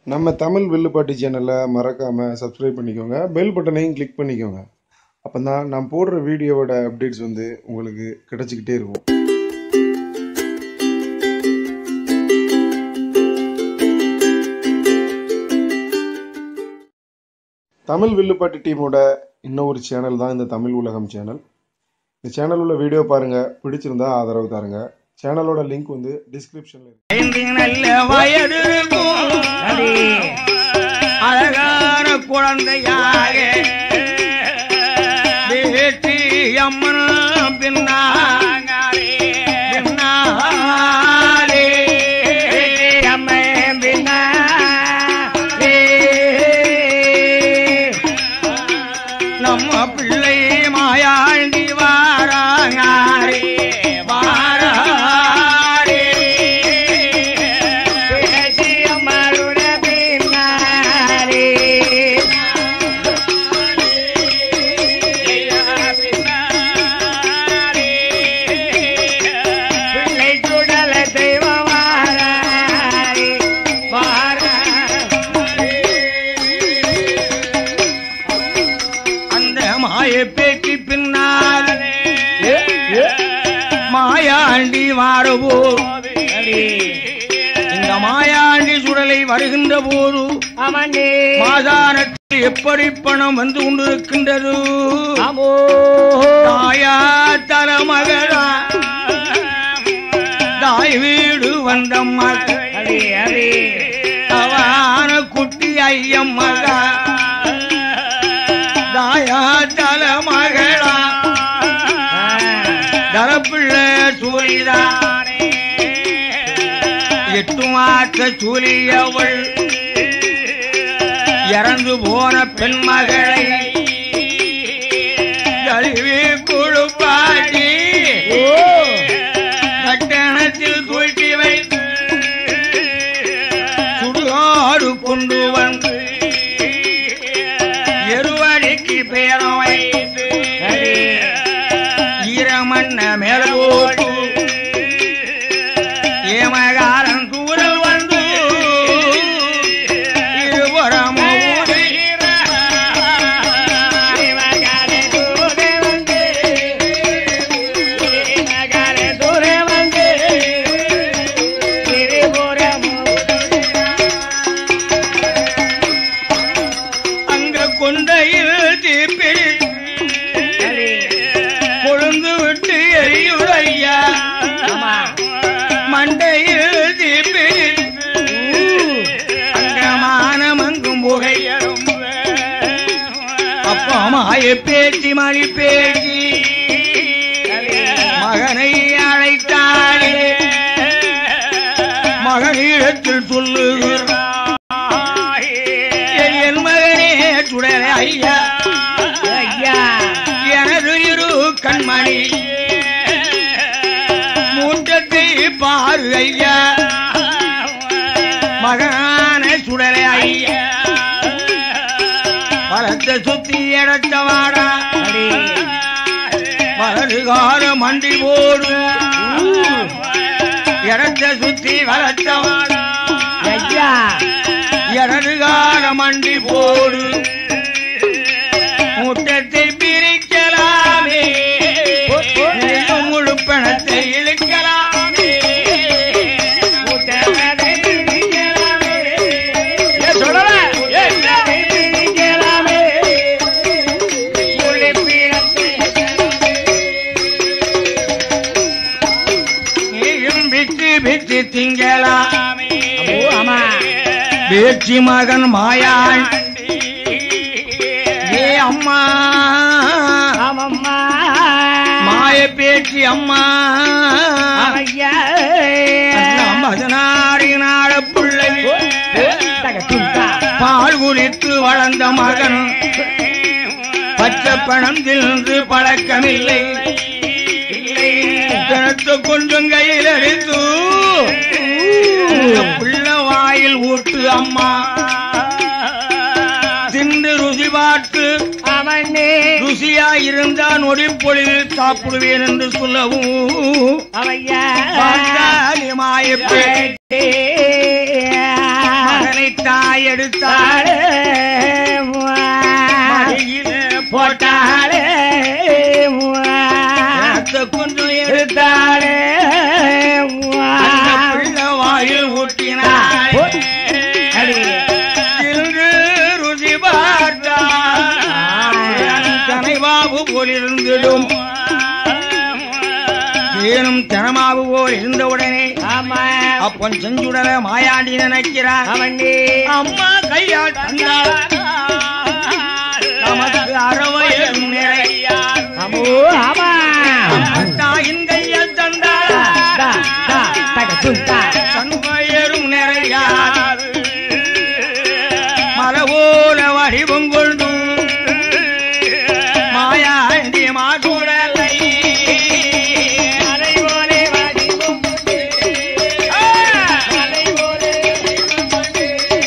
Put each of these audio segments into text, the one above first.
நம்ம தமிழ் வில்லுப்பாட்டி சேனலை மறக்காமல் சப்ஸ்கிரைப் பண்ணிக்கோங்க பெல் பட்டனையும் கிளிக் பண்ணிக்கோங்க அப்போ தான் நான் போடுற வீடியோவோட அப்டேட்ஸ் வந்து உங்களுக்கு கிடச்சிக்கிட்டே இருக்கும் தமிழ் வில்லுப்பாட்டி டீமோட இன்னொரு சேனல் தான் இந்த தமிழ் உலகம் சேனல் இந்த சேனல் உள்ள வீடியோ பாருங்கள் பிடிச்சிருந்தா ஆதரவு தாருங்க சேனலோட லிங்க் வந்து டிஸ்கிரிப்ஷனில் இருக்கு ஐந்து நல்ல வயதிருக்கும் அழகான குழந்தையாக வேட்டி அம்மன் பின்னாலே பின்னாலே அம்மன் பின்னாலே நம்ம பிள்ளை மாயாண்டி வாராங்காரே வாராரே பேசியம்மருட பின்னாரே பிள்ளை சுடல தெய்வம் வாராரே வாராரே அந்த மாய பேட்டி பின்னால் மாயாண்டி மாறுபோ இந்த மாயாண்டி சுடலை வருகின்ற போது மாதானத்தில் எப்படி பணம் வந்து கொண்டிருக்கின்றது தாயா தலமகளா தாய் வீடு வந்த மகள் தவான குட்டி ஐயம் மகா தாயா தலமகளா தரப்பிள்ளை சூழிதானே எட்டு மாற்ற சூழியவள் இறந்து போன பெண் மகளை கழுவி குழுப்பாட்டி கட்டணத்தில் தூக்கி வைத்து சுடுகாடு கொண்டு வந்து எருவடிக்கு பேரம் வைத்து ஈரமண்ண மேல போட்டு ஏமகாரன் தூரல் வந்து இருபுறமும் அங்க கொண்டையில் தீப்பி கொழுந்து விட்டு எரியுடையா மண்டையில் தீப்பி அங்க மானமங்கும் புகையரும் அப்பா மாய பேச்சு மணி பேச்சு மகனை அழைத்தாளே மகனிடத்தில் சொல்லுகிறார் என் மகனே சுடரே ஐயா ஐயா எனது இரு கண்மணி மூன்றத்தை பாரு ஐயா மகனான சுடரே ஐயா பலத்தை சுத்தி இடத்த வாடா வலதுகார மண்டி போடு இடத்தை சுத்தி வளர்த்த வாடா ஐயா இடதுகார மண்டி போடு முட்டத்தை பிரிக்கலாமே நீயும் முழு பணத்தை இழுக்கலாமே முட்டத்தை பிரிக்கலாமே. ஏன் சொல்லல? ஏன் பிரிக்கலாமே. முழு பணத்தை நீயும் பிச்சு பிச்சு திங்கலாமே ஆமா பேச்சு மகன் மாயாள் ஏ அம்மா மாய பேச்சு அம்மா பதினாறு நாள பிள்ளை பால் குடித்து வளர்ந்த மகன் பச்சை பணம் தின்று பழக்கமில்லை கிணத்து கொஞ்சம் கையில் அடித்து புள்ள வாயில் ஊட்டு அம்மா தின்று ருசி பார்த்து அவனே ருசியா இருந்தா நொடி பொழுதில் சாப்பிடுவேன் என்று சொல்லவும் அவையா பார்த்தாலி மாயப்பே பேட்டே உடலை தாய் எடுத்தாள் மடியிலே போட்டாளே போட்ட கொஞ்சம் எடுத்தாளே அந்த பிள்ளை வாயில் ஊட்டினாள் இன்று ருசி பார்த்தாள் கனைவாவு போல் இருந்திடும் ஏனும் தனமாவு போல் இருந்தவுடனே ஆமா அப்பன் செஞ்சுடல மாயாண்டி நினைக்கிறார் அவனே அம்மா கையால் தந்தாள் நமக்கு அறவையும் நிறையார் அம்மோ ஆமா தாயின் கையால் தந்தாள் தா, தா, தக, துண்டா. சண்பயரும் நிறையார் மலவோல வடிவம் கொண்டு மாயாண்டி மாசுடலை அலை போலே வடிவம் கொண்டு, அலை போலே வடிவம் கொண்டு,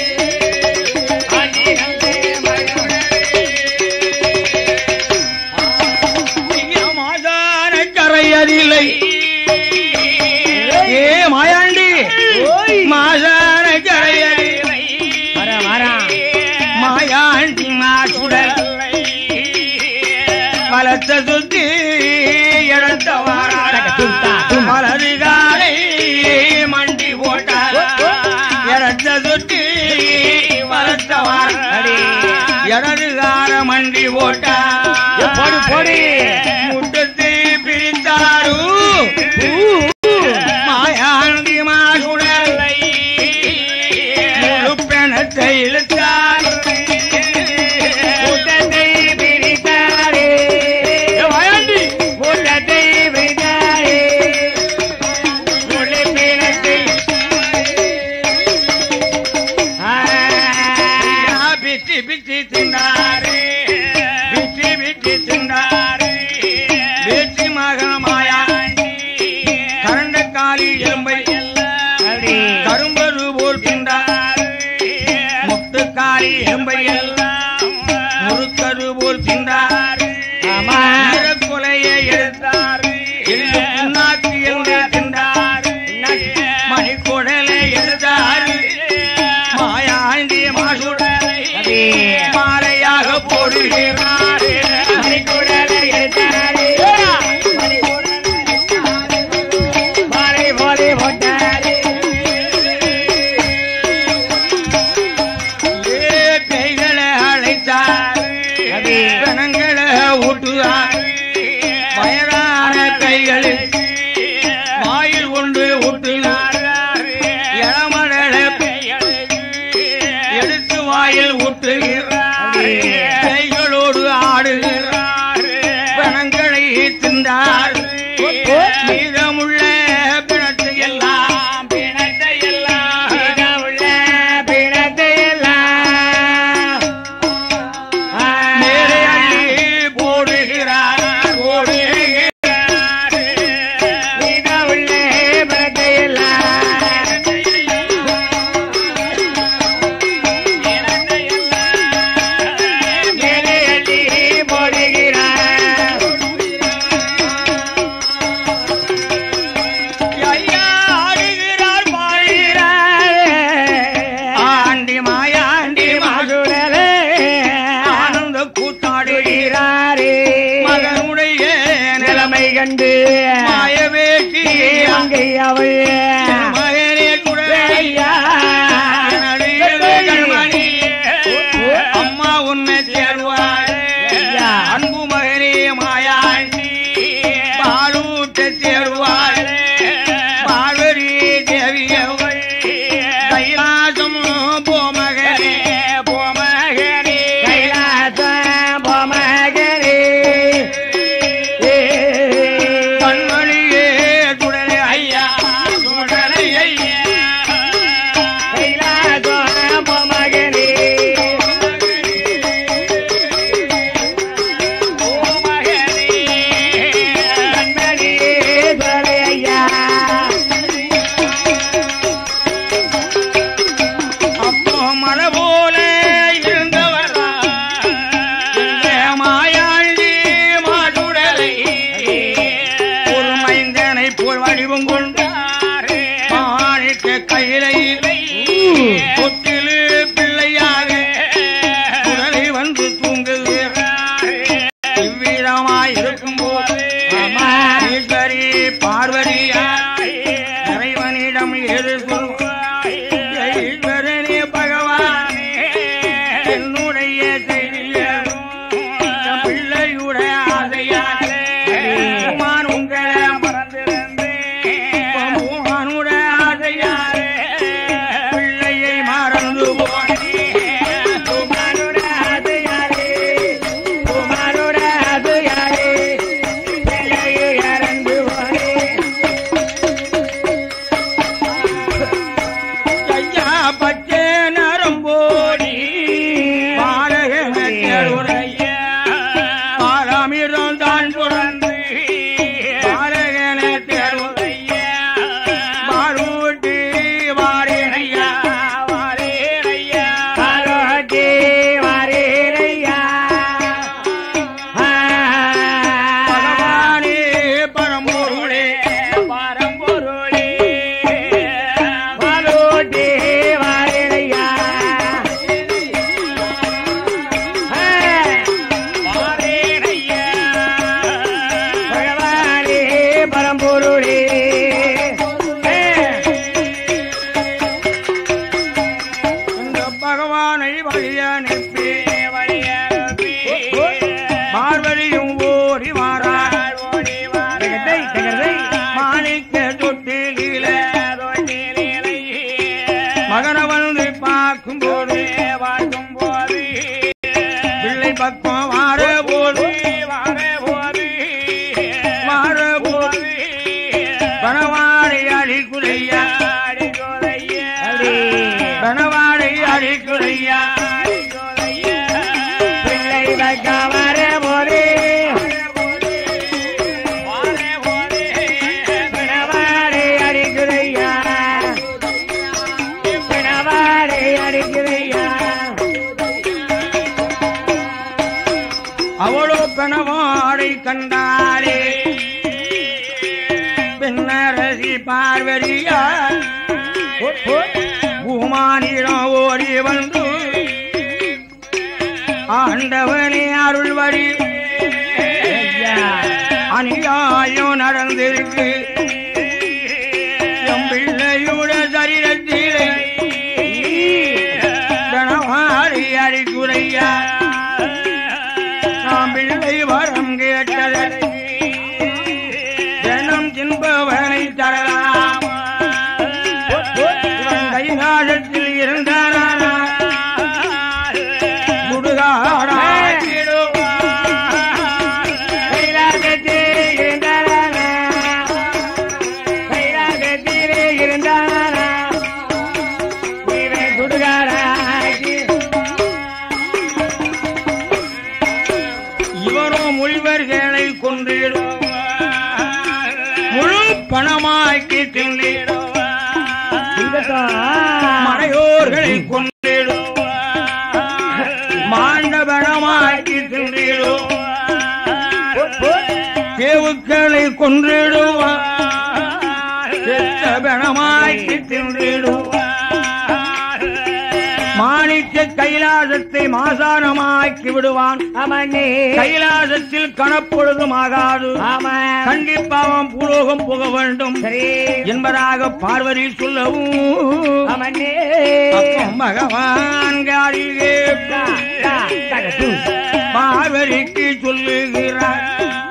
அடிகளே மயமுடனே. மாதான கரையதில்லை ஏ மாயாண்டி ஓய். மாதான கரையதில்லை வர, வரா. மாயாண்டி மாசுடல் பலத்த சுத்தி இடத்த தக, துண்டா, துண்டா. வலது காலை மண்டி போட்டார் இடத்த சுத்தி வலத்த அடி. இடது கால மண்டி போட்டார் ஏ, போடு, போடு. முட்டத்தை பிரித்தாரு மாயாண்டி மாசுடலை முழு பெணத்தை இழுத்தார் கூட்டத்தை பிரித்தாரே. கூட்டத்தை பிரித்தாரே. ஒளிப்பினத்தை. ஆ. பிச்சு பிச்சு தின்னாரு பிச்சு பிச்சு தின்னாரு வேற்றி மகமாயா கரண்ட காலி எலும்பை அப்படி. கரும்பரு போல் தின்றார் முட்டு காலி எலும்பை எல்லாம் முறுக்கரு போல் தின்றார் ஆமா. கொலையை எடுத்தார் எள்ளு புண்ணாக்கு என்று தின்றார் மணிக்குடலை எடுத்தார் மாயாண்டி மாசுடலை அப்படி. மாலையாக போடுகிறார் மணிக்கூடலை எடுத்தாரே. மணிக்கூடலை எடுத்தாரே. மாலை போலே போட்டாரே. ஏ கைகளை அழைத்தார் அப்படி. கணங்களை ஊட்டுவார் வயதான கைகளில் வாயில் கொண்டு ஊட்டினார் இளமடல எடுத்து வாயில் ஊட்டுகிறார் கைகளோடு ஆடுகிறார் பணங்களை தின்றார் மீதமுள்ள பிணத்தை எல்லாம் பிணத்தை எல்லாம் உள்ள பிணத்தை எல்லாம். ஆ. மேலே அள்ளி போடுகிறார் போடுகிறார் மீத உள்ள பிணத்தை எல்லாம். மேலே அள்ளி போடுகிறார். ஐயா ஆடுகிறார் பாடுகிறார் ஆடுகிறார். ஆண்டி மாயாண்டி மாடு மாசுடலே ஆனந்த கூத்தாடுகிறார் ஆடுகிறாரே. மகனுடைய நிலைமை நிலைமை கண்டு மாயவேட்டி அங்கே அவள் மகனே குடலையா கண்மணி அம்மா உன்னை தேர்வாள் அன்பு மகனே மாயாண்டி பாலூட்ட தேர்வாள் பார்வதி தேவியவள் கைலாசம் போமகனே போமகனே கைலாச பொமகனே. கண்மணியே சுடலை ஐயா சுடலை ஐயா கைலாச பொமகனே. வீரமாய் இருக்கும் போது ஆமா. ஈஸ்வரி பார்வதியாய் இறைவனிடம் எது சொல்வாய் ஈஸ்வரனே பகவானே என்னுடைய செய்தியும் என் பிள்ளையுடைய ஆசையாலே நான் உங்களை மறந்திருந்தேன் உன்னுடைய ஆசையாலே பிள்ளையை மறந்து போனேன் குமாரோட ஆசையாலே குமாரோட ஆசையாலே பிள்ளையை இறந்து போனேன் ஐயா பச்சை நரம்போடி பாரகனுடைய பாராமிரம் தான் சுரந்து பாரகனுடைய பாரூட்டி வாரேனையா வாரேனையா பாரோட்டி வாரேரையா பகவானே பரம்பொருளே பரம்பொருளே பாரோட்டி வாரேரையா வாரேனையா பகவானே பரம்பொருளே இந்த பகவானை வழியனுப்பி வழியனுப்பி பார்வதியும் ஓடி வாராள் ஓடி தகத்தை, தகத்தை. மாணிக்க தொட்டில மகனை வந்து பார்க்கும் போது பார்க்கும் போது பிள்ளை பக்கம் வார போது வார போது வார போது பணவாடை அடிக்குறையா அடிக்குறையா பணவாடை அடிக்குறையா பிள்ளை வைக்க வர போதே பிணவாடை அடிக்குதையா பிணவாடை அடிக்குதையா அவளோ கணவாடை கண்டாளே பின்னரசி பார்வதியா பூமானிடம் ஓடி வந்து ஆண்டவனே அருள் வழி அநியாயம் நடந்திருக்கு எம் பிள்ளையுட சரீரத்திலே கணவாடி அடிக்குறையா நாம் பிள்ளை வரம் கேட்டதற்கு ஜனம் தின்பவனை தரலாம் இவன் கைலாசத்தில் இருந்தானா கைலாசத்திலே இருந்தானா கைலாசத்திலே இருந்தானா இவன் சுடுகாடாகி இவரோ முனிவர்களை கொன்றிடுவார் முழு பணமாக்கி தின்றிடுவார் மறையோர்களை கொன்றிடுவார் மாண்டபணமாக்கி தின்றிடுவார் தேவுக்களை கொன்றிடுவார் செத்த பணமாக்கி தின்றிடுவார் மாணிக்க கைலாசத்தை மாசானமாக்கி விடுவான் ஆமாண்ணே கைலாசத்தில் கணப்பொழுதும் ஆகாது ஆமா கண்டிப்பாவம் பூலோகம் போக வேண்டும் சரி என்பதாக பார்வதி சொல்லவும் ஆமாண்ணே அப்பம் பகவான் காதில் கேட்டு பார்வதிக்கு சொல்லுகிறார்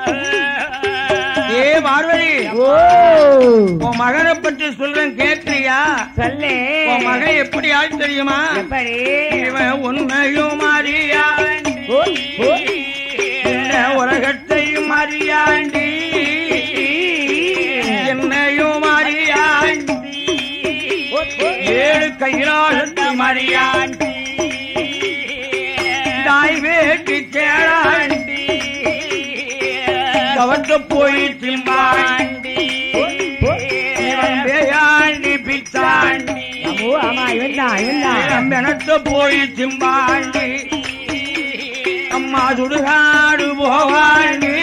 ஏ பார்வதி ஓ உன் மகனை பற்றி சொல்றேன் கேட்கிறியா சொல்லு உன் மகன் எப்படி ஆள் தெரியுமா எப்படி இவன் உண்மையும் அறியான் ஓ, ஓ. இந்த உலகத்தையும் அறியாண்டி என்னையும் அறியாண்டி ஏழு கைலாசத்தையும் அறியாண்டி தாய் வேட்டி கேளாண்டி கவர்ந்து போய் திம்பாண்டி இவன் பேயாண்டி பிச்சாண்டி ஓ ஆமா இவன் தான் இவன் தான் மெனத்த போய் திம்பாண்டி அம்மா சுடுகாடு போவாண்டி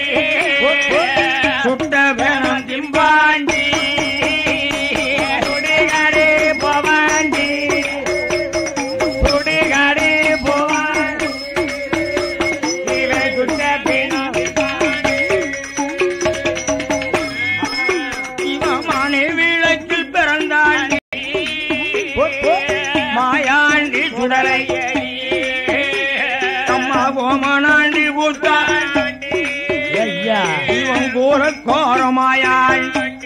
சுட்ட வேணம் திம்பாண்டி சுடுகாடு போவாண்டி சுடுகாடு போவான் இவன் சுட்ட பிணம் கோரக்கோரமாயாள்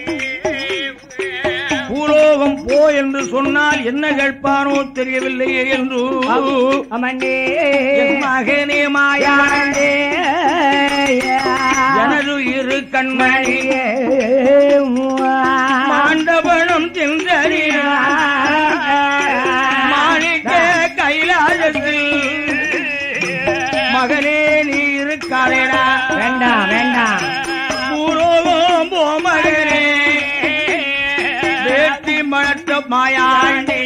பூலோகம் போ என்று சொன்னால் என்ன கேட்பானோ தெரியவில்லையே என்று அமண்டே என் மகனே மாயாண்டே எனது இரு கண்மணி மாண்டவனும் தின்றறியா மாணிக்க கைலாசத்தில் மகனே நீ இருக்காளேடா வேண்டாம் வேண்டாம் பூரோகம் போ மகனே வேட்டி மழத்த மாயாண்டி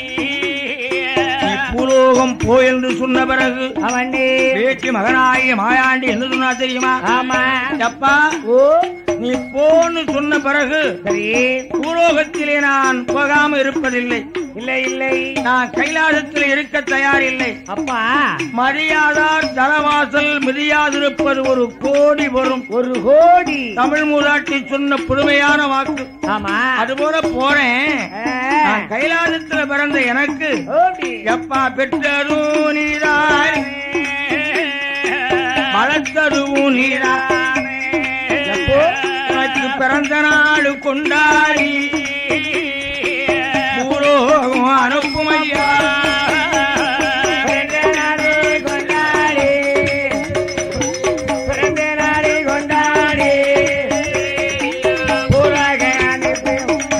நீ பூலோகம் போ என்று சொன்ன பிறகு அவனே வேட்டி மகனாகிய மாயாண்டி என்ன சொன்னா தெரியுமா ஆமா அப்பா ஓ நீ போன்னு சொன்ன பிறகு சரி பூலோகத்திலே நான் போகாம இருப்பதில்லை இல்லை இல்லை நான் கைலாசத்தில் இருக்க தயாரில்லை அப்பா மரியாதார் தனவாசல் மிதியாதிருப்பது ஒரு கோடி வரும் ஒரு கோடி தமிழ் மூதாட்டி சொன்ன புதுமையான வாக்கு ஆமா அதுபோல போறேன் நான் கைலாசத்துல பிறந்த எனக்கு கோடி எப்பா பெற்றதும் நீதான் வளர்த்ததும் நீதான் எப்போ எனக்கு பிறந்த நாள் கொண்டாடி பூரோகம் அனுப்பும் ஐயா பிறந்த நாளே கொண்டாடி பிறந்த நாளே கொண்டாடி ஊராக அனுப்பி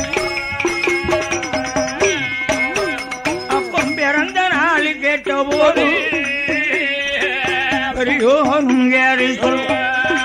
அப்பம் பிறந்த நாள் கேட்ட போது பெரியோனும் ஏறி சொல்வார்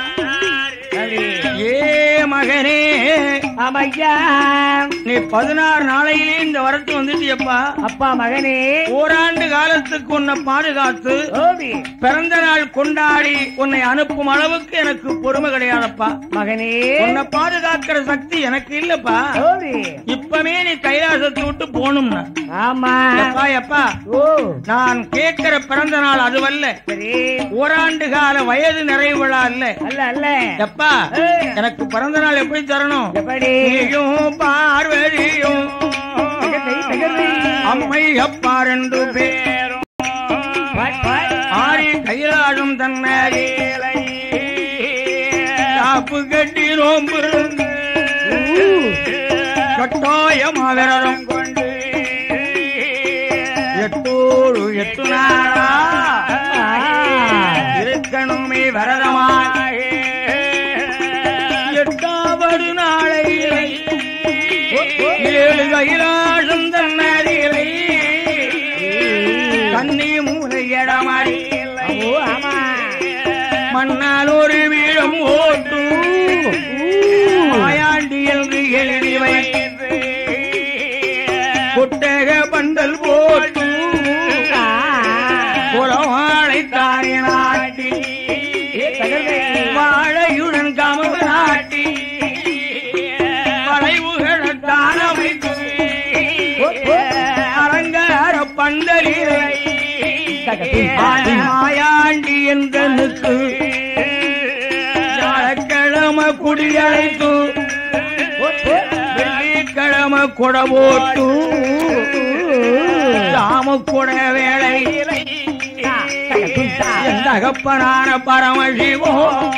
ஏ மகனே ஆமையா நீ பதினாறு நாளையிலே இந்த வரத்து வந்துட்டியப்பா அப்பா மகனே ஓராண்டு காலத்துக்கு உன்னை பாதுகாத்து கோடி பிறந்த நாள் கொண்டாடி உன்னை அனுப்பும் அளவுக்கு எனக்கு பொறுமை கிடையாதப்பா மகனே உன்னை பாதுகாக்கிற சக்தி எனக்கு இல்லப்பா கோடி இப்பவே நீ கைலாசத்தை விட்டு போகணும்னா ஆமா எப்பா எப்பா ஓ நான் கேட்கிற பிறந்த நாள் அதுவல்ல சரி ஓராண்டு கால வயது நிறைவு விழா இல்ல அல்ல அல்ல எப்பா எனக்கு பிறந்த நாள் எப்படி தரணும் எப்படி நீயும் பார்வதியும் தகர்வை, தகர்வை. அம்மை அப்பா ரெண்டு பேரும் பாய், பாய். ஆரி கையிலாடும் தன்னறி காப்பு கட்டி நோம்பு இருந்து கட்டாயமா விரதம் கொண்டு எட்டோடு எட்டு நாளா இருக்கணுமே வரதமாக எட்டாவது நாளை ஏழு கைலாசம் தன்னறிகளை கண்ணி மூலை இடமறி ஓ ஆமா மண்ணால் ஒரு வீடம் ஓட்டு மாயாண்டி என்று எழுதி வைத்து கொட்டக பந்தல் போட்டு புறவாழை தானே நாட்டி வாழையுடன் கமவு நாட்டி வளைவுகளத்தான் அமைத்து அரங்கார பந்தலிலை மாயாண்டி என்றனுக்கு வியாழக்கிழமை குடியழைத்து வெள்ளிக்கிழமை குட போட்டு சாம குட வேலை என் தகப்பனான பரமசிவோ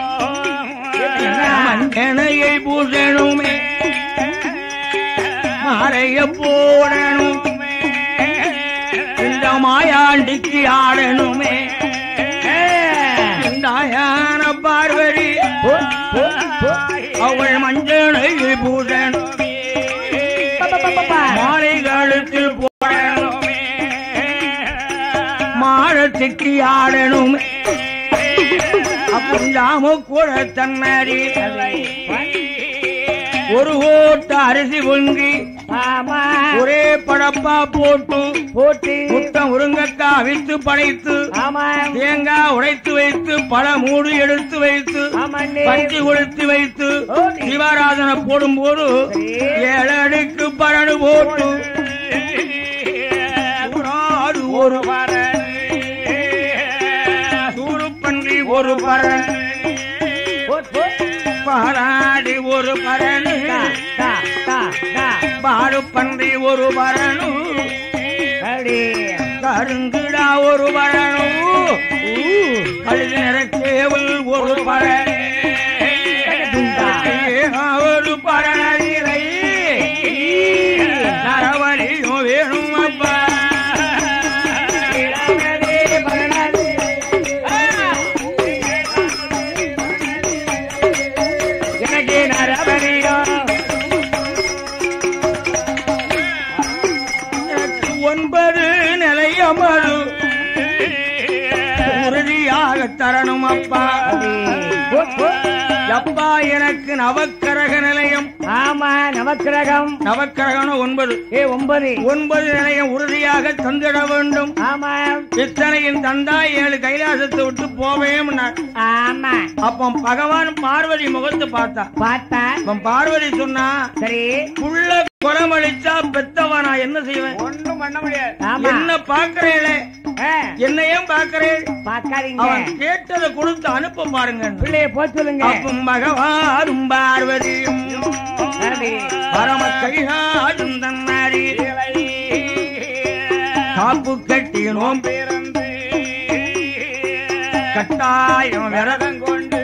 மஞ்சனையை பூசணுமே மாலைய போடணுமே இந்த மாயாண்டிக்கு ஆடணுமே இந்த யான பார்வதி அவள் மஞ்சனையை பூசணுமே மாலை காலத்தில் போடணுமே மாழத்துக்கு ஆடணுமே அப்பந்தாம கூட தன்னறி ஒரு ஓட்ட அரிசி பொங்கி ஆமா ஒரே படப்பா போட்டு போட்டு முட்டம் முருங்கக்காய் அவித்து படைத்து ஆமா தேங்காய் உடைத்து வைத்து பல மூடு எடுத்து வைத்து ஆமாண்ணே. பஞ்சு கொளுத்தி வைத்து ஓடி. சிவாராதனை போடும்போது ஏழு அடுக்கு பரடு போட்டு சூறாடு ஒரு பரண் சூறுப்பன்றி ஒரு பரண் போட், போட். பாராடி ஒரு பரணு தா, தா, தா, தா. பாடு பன்றி ஒரு பரணு அப்படி. கருங்குடா ஒரு பரணு கழுது நிறக்கேவல் ஒரு பரணு எப்பா எனக்கு நவக்கரக நிலையம் ஆமா நவக்கிரகம் நவக்கரகன ஒன்பது ஏ ஒன்பது ஒன்பது நிலையம் உறுதியாக தந்திட வேண்டும் ஆமா இத்தனையும் தந்தா ஏழு கைலாசத்தை விட்டு போவேன் ஆமா அப்போ பகவான் பார்வதி முகத்தை பார்த்தா பார்த்தா அப்ப பார்வதி சொன்னா சரி புள்ள குரமளிச்சா பெத்தவா நான் என்ன செய்வேன் ஒண்ணும் பண்ண முடியாது ஆமா என்ன பாக்குறேளே ஆ, என்னையும் பாக்குறேன் பார்க்காதீங்க அவன் கேட்டதை கொடுத்து அனுப்ப பாருங்க பிள்ளைய போய் சொல்லுங்க அப்பும் பகவானும் பார்வதியும் சரி. பரம கைகாடும் தன்னாரி காப்பு கட்டினோம் பிறந்து கட்டாயம் விரதம் கொண்டு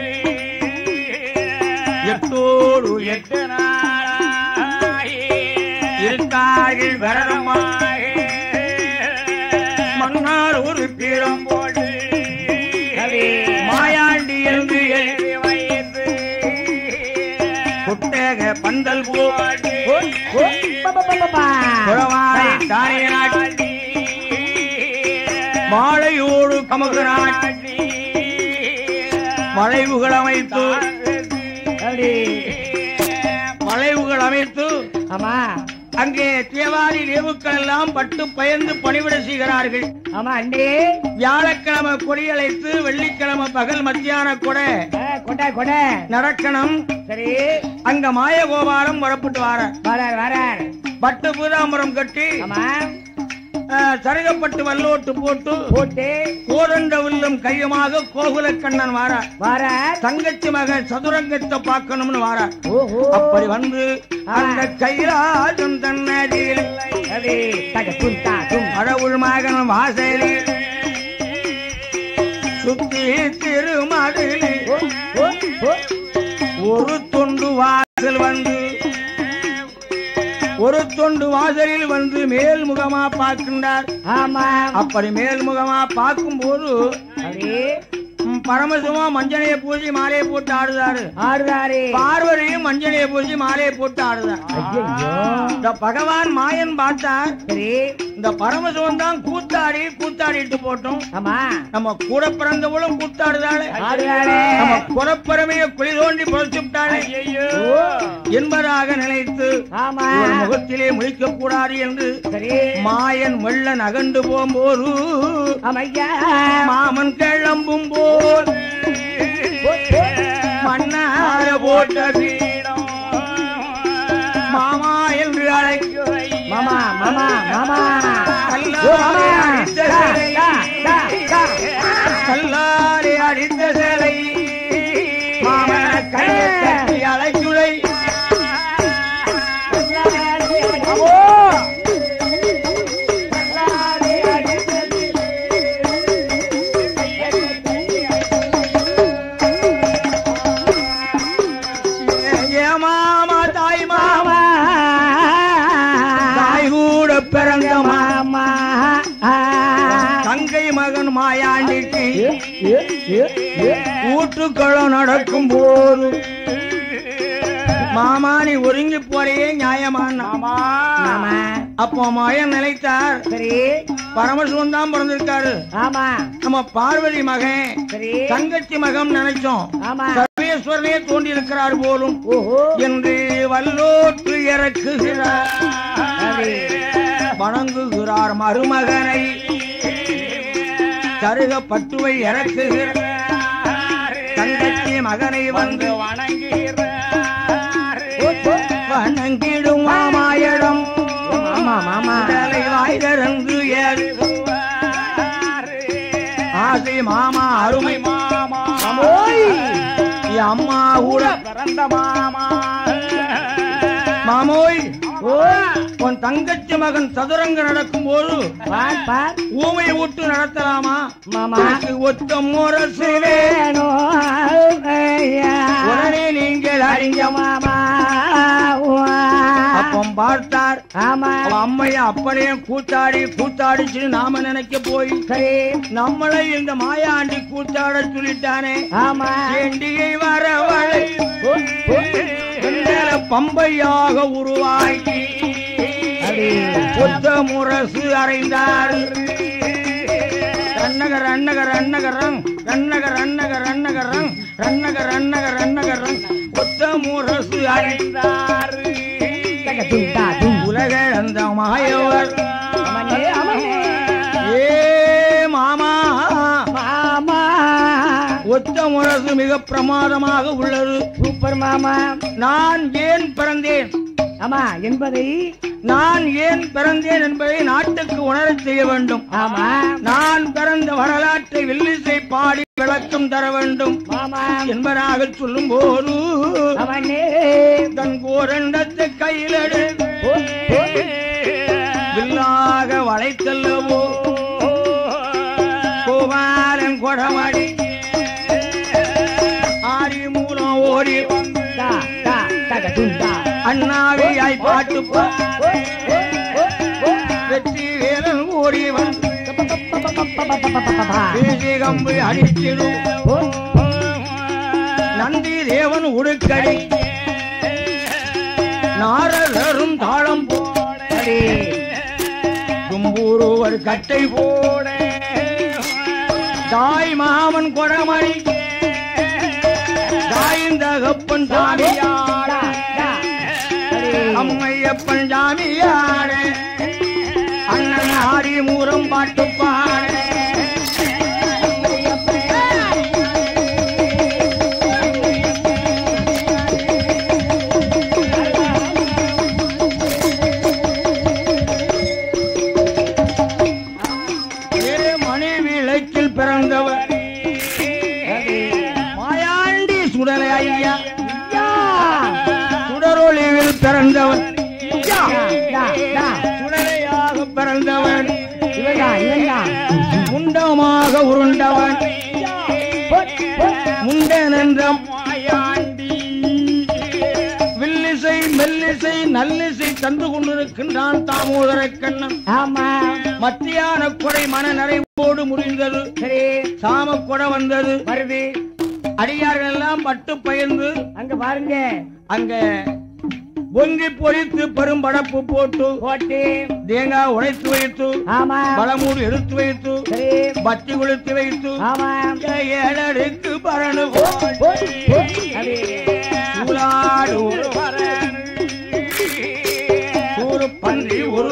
எட்டோடு எட்டு எட்டு நாளாகி இருக்கார்கள் விரதமா மன்னார் ஒரு பீடம் போட்டு மாயாண்டி என்று எழுதி வைத்து குட்டக பந்தல் போ ஓ, பா, பா, பா, பா, பா. குறவாரை தானே நாட்டி மாலையோடு கமகு நாட்டி வளைவுகள் அமைத்து அப்படி. வளைவுகள் அமைத்து ஆமா அங்கே தேவாரி தேவுக்கள் எல்லாம் பட்டு பயந்து பணிவிட செய்கிறார்கள் ஆமா அண்டி வியாழக்கிழமை கொடியழைத்து வெள்ளிக்கிழமை பகல் மத்தியான கூட ஆ, கொண்டா கொண்டா நடக்கணும் சரி அங்க மாயகோபாலம் புறப்பட்டு வார வரார் வரார் பட்டு பூதாம்பரம் கட்டி ஆமா அஹ், சருகப்பட்டு வல்லோட்டு போட்டு போட்டு கோதண்ட வில்லும் கையுமாக கோகுல கண்ணன் வாரா வரார் தங்கச்சி மகன் சதுரங்கத்தை பார்க்கணும்னு வாரா ஓஹோ அப்படி வந்து அந்த கைலாசம் தன்னதில் அப்படி தக தும் தா தும் கடவுள் மகன் வாசலில் சுத்தி திருமதில் ஓ, ஓ, ஓ. ஒரு தொண்டு வாசல் வந்து ஒரு தொண்டு வாசலில் வந்து மேல்முகமா பார்க்கின்றார் ஆமா அப்படி மேல்முகமா பார்க்கும்போது அப்படி ம், பரமசிவமா மஞ்சனையை பூசி மாலையை போட்டு ஆடுதாரு ஆடுதாரு பார்வதியும் மஞ்சனையை பூசி மாலையை போட்டு ஆடுதார் ஐயோ இந்த பகவான் மாயன் பார்த்தார் சரி இந்த பரமசிவன் தான் கூத்தாடி கூத்தாடிட்டு போட்டோம் ஆமா நம்ம கூட பிறந்தவளும் கூத்தாடுதாளே ஆடுதாரு நம்ம குறப்பெருமையை குழி தோண்டி புதைச்சு விட்டாளே ஓ என்பதாக நினைத்து ஆமா இவள் முகத்திலே முழிக்க கூடாது என்று சரி மாயன் வெள்ள நகண்டு போகும்போது ஆமையா மாமன் கிளம்பும் போல் மன்னார போட்ட பீடம் மாமா என்று அழைக்க மாமா மாமா மாமா கல்லாலே ஓ, மாமா. அடித்த டா, சிலை. டா, டா, டா. கல்லாலே அடித்த சிலை மாமன கையை கட்டி அழைக்குலை மாமோ. ஏ மாமா தாய் மாமா மாமா தாய் கூட பிறந்த மாமா மாமா தங்கை மகன் மாயாண்டிக்கு ஏ, ஏ, ஏ, ஏ. ஊற்றுக்களம் நடக்கும் போது மாமா நீ ஒருங்கி போறையே நியாயமான மாமா அப்போ மாயன் நினைத்தார் சரி பரமசிவன் தான் பிறந்திருக்காரு ஆமா நம்ம பார்வதி மகன் சரி தங்கச்சி மகன் நினைச்சோம் ஆமா சர்வேஸ்வரனே தோன்றி இருக்கிறார் போலும் ஓஹோ என்று வல்லோற்று இறக்குகிறார் வணங்குகிறார் மருமகனை தருக பட்டுவை இறக்குகிறார் தங்கச்சி மகனை வந்து வணங்கிடும் மாமாயிடம் மாமா மாமா உடலை வாய் திறந்து ஏறு ஆசை மாமா அருமை மாமா ஓய் என் அம்மா கூட பிறந்த மாமா மாமோய் ஓ உன் தங்கச்சி மகன் சதுரங்க நடக்கும் போது பார் பார் ஊமை விட்டு நடத்தலாமா மாமா எனக்கு ஒத்த முரசு வேணோ ஐயா. உடனே நீங்கள் அறிஞ்ச மாமா அப்பம் பார்த்தார் ஆமா அவ அம்மைய அப்படியே கூத்தாடி கூத்தாடிச்சு நாம நினைக்க போய் சரி நம்மளை இந்த மாயாண்டி கூத்தாட சொல்லிட்டானே ஆமா ஏண்டிகை வரவழை ஓ, ஓ. வெண்கல பம்பையாக உருவாக்கி அடி. ஒத்த முரசு அறைந்தார் ரன்னக ரன்னக ரன்னகரங் ரன்னக ரன்னக ரன்னகரங் ரன்னக ரன்னக ரன்னகரங் ஒத்த முரசு அறிந்தாரு துண்டா தும் உலகளந்த மாயவர் அமனே அமனே ஏ மாமா மாமா ஒத்த முரசு மிக பிரமாதமாக உள்ளது சூப்பர் மாமா நான் ஏன் பிறந்தேன் ஆமா என்பதை நான் ஏன் பிறந்தேன் என்பதை நாட்டுக்கு உணரச் செய்ய வேண்டும் ஆமா நான் பிறந்த வரலாற்றை வில்லிசை பாடி விளக்கம் தர வேண்டும் மாமா என்பதாக சொல்லும் போது அவனே தன் கோரண்டத்தை கையில் எடுத்து ஓ, ஓ. வில்லாக வளைத்தல்லவோ கோபாலன் கொடமடி ஆடி மூலம் ஓடி வந்து தா தா தக துண்டா அண்ணாவியாய் பாட்டு பா- ஓ, ஓ, ஓ, ஓ. வெற்றி வேலன் ஓடி வந்து பப்பப்பப்பப்பப்பப்பப்பப்பா. பேசி கம்பு அடித்திடும் ஓ, நந்தி தேவன் உடுக்கடி நாரதரும் தாளம் போட அடி. தும்பூருவர் கட்டை போட தாய் மாமன் கொடமணி தாயின் தகப்பன் சாமியாட தா, தா. அடி. அம்மையப்பன் சாமியாட அண்ணன் ஆடி மூரம் பாட்டு பாட ஏ மணி விளக்கில் பிறந்தவர் மாயாண்டி சுடலை ஐயா யா. சுடரொளிவில் பிறந்தவர் யா, யா, யா. சுடலையாக பிறந்தவன் இவன்தான், இவன்தான். முண்டமாக உருண்டவன் ஓ, ஓ. முண்டன் என்ற மாயாண்டி வில்லிசை மெல்லிசை நல்லிசை தந்து கொண்டிருக்கின்றான் தாமோதர கண்ணன் ஆமா மத்தியான கொடை மன நிறைவோடு முடிந்தது சரி சாம கொடை வந்தது வருது அடியார்கள் எல்லாம் பட்டு பயந்து அங்க பாருங்க அங்க பொங்கி பொறித்து பெரும் படப்பு போட்டு போட்டு தேங்காய் உடைத்து வைத்து ஆமா பழமூடு எடுத்து வைத்து சரி பத்தி கொளுத்து வைத்து ஆமா ஏழடுக்கு பரணு ஓ, ஓ. அடி. சூலாடு ஒரு ஒரு பன்றி ஒரு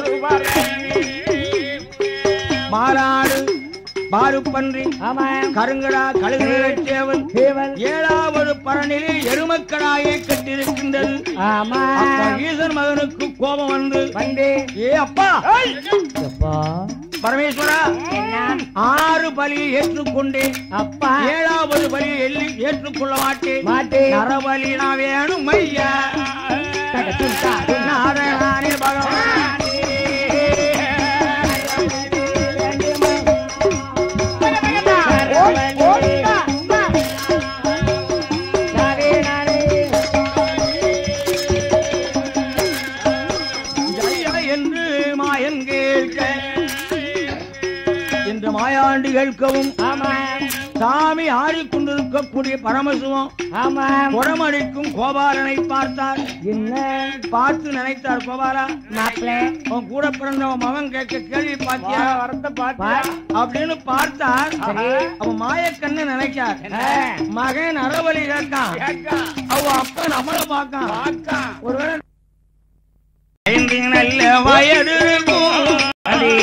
மாறாடு பாரு பன்றி ஆமா கருங்கடா கழுகுச்சேவன் தேவன் ஏழாவது பரணிலே எருமக்கடாயை கட்டிருக்கின்றது ஆமா அப்ப ஈசன் மகனுக்கு கோபம் வந்து வந்து ஏ அப்பா அப்பா பரமேஸ்வரா என்ன ஆறு பலியை ஏற்றுக்கொண்டேன் அப்பா ஏழாவது பலியை எள்ளி ஏற்றுக்கொள்ள மாட்டேன் மாட்டேன் நரபலி நான் வேணும் ஐயா தக துண்டா துண்டா. நாராயணானே பகவான் ஓ, ஓ, தா, தா. நானே, நானே. ஜெய என்று மாயன் கேட்க என்று மாயாண்டி கேட்கவும் ஆமா சாமி ஆடிக்கொண்டிருக்கக்கூடிய பரமசிவம் ஆமா குடமடிக்கும் கோபாலனை பார்த்தார் என்ன பார்த்து நினைத்தார் கோபாலா மாப்பிள்ள உன் கூட பிறந்தவன் மகன் கேட்க கேள்வி பார்த்தியா வரத்த பார். அப்படின்னு பார்த்தார் சரி. அவன் மாயக்கண்ணு நினைக்கார் ஆ. மகன் அறவழி கேட்கான் அவ அப்ப நம்மள பார்க்கான் ஒருவேளை ஐந்து நல்ல வயது இருக்கும் அடி.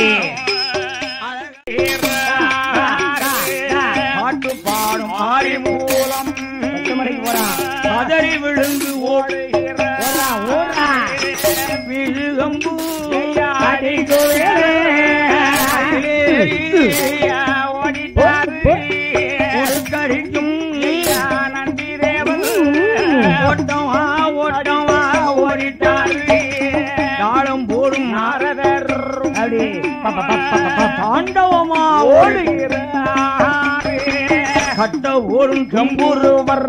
பாட்டு பாடும் ஆரி மூலம் பத்து மணிக்கு போறான் கதறி விழுந்து ஓடுகிற ஓடுறான் ஓடுறான் விழுகம்பு கடிக்கும் ஓட்டமா ஓட்டமா ஓடிட்டாரு தாளம் போடும் நாரதர் அப்படி பப்ப, பப்ப, பப்ப, பப்ப. தாண்டவமா ஓடுகிறார் கட்ட ஓடும் கம்புருவர்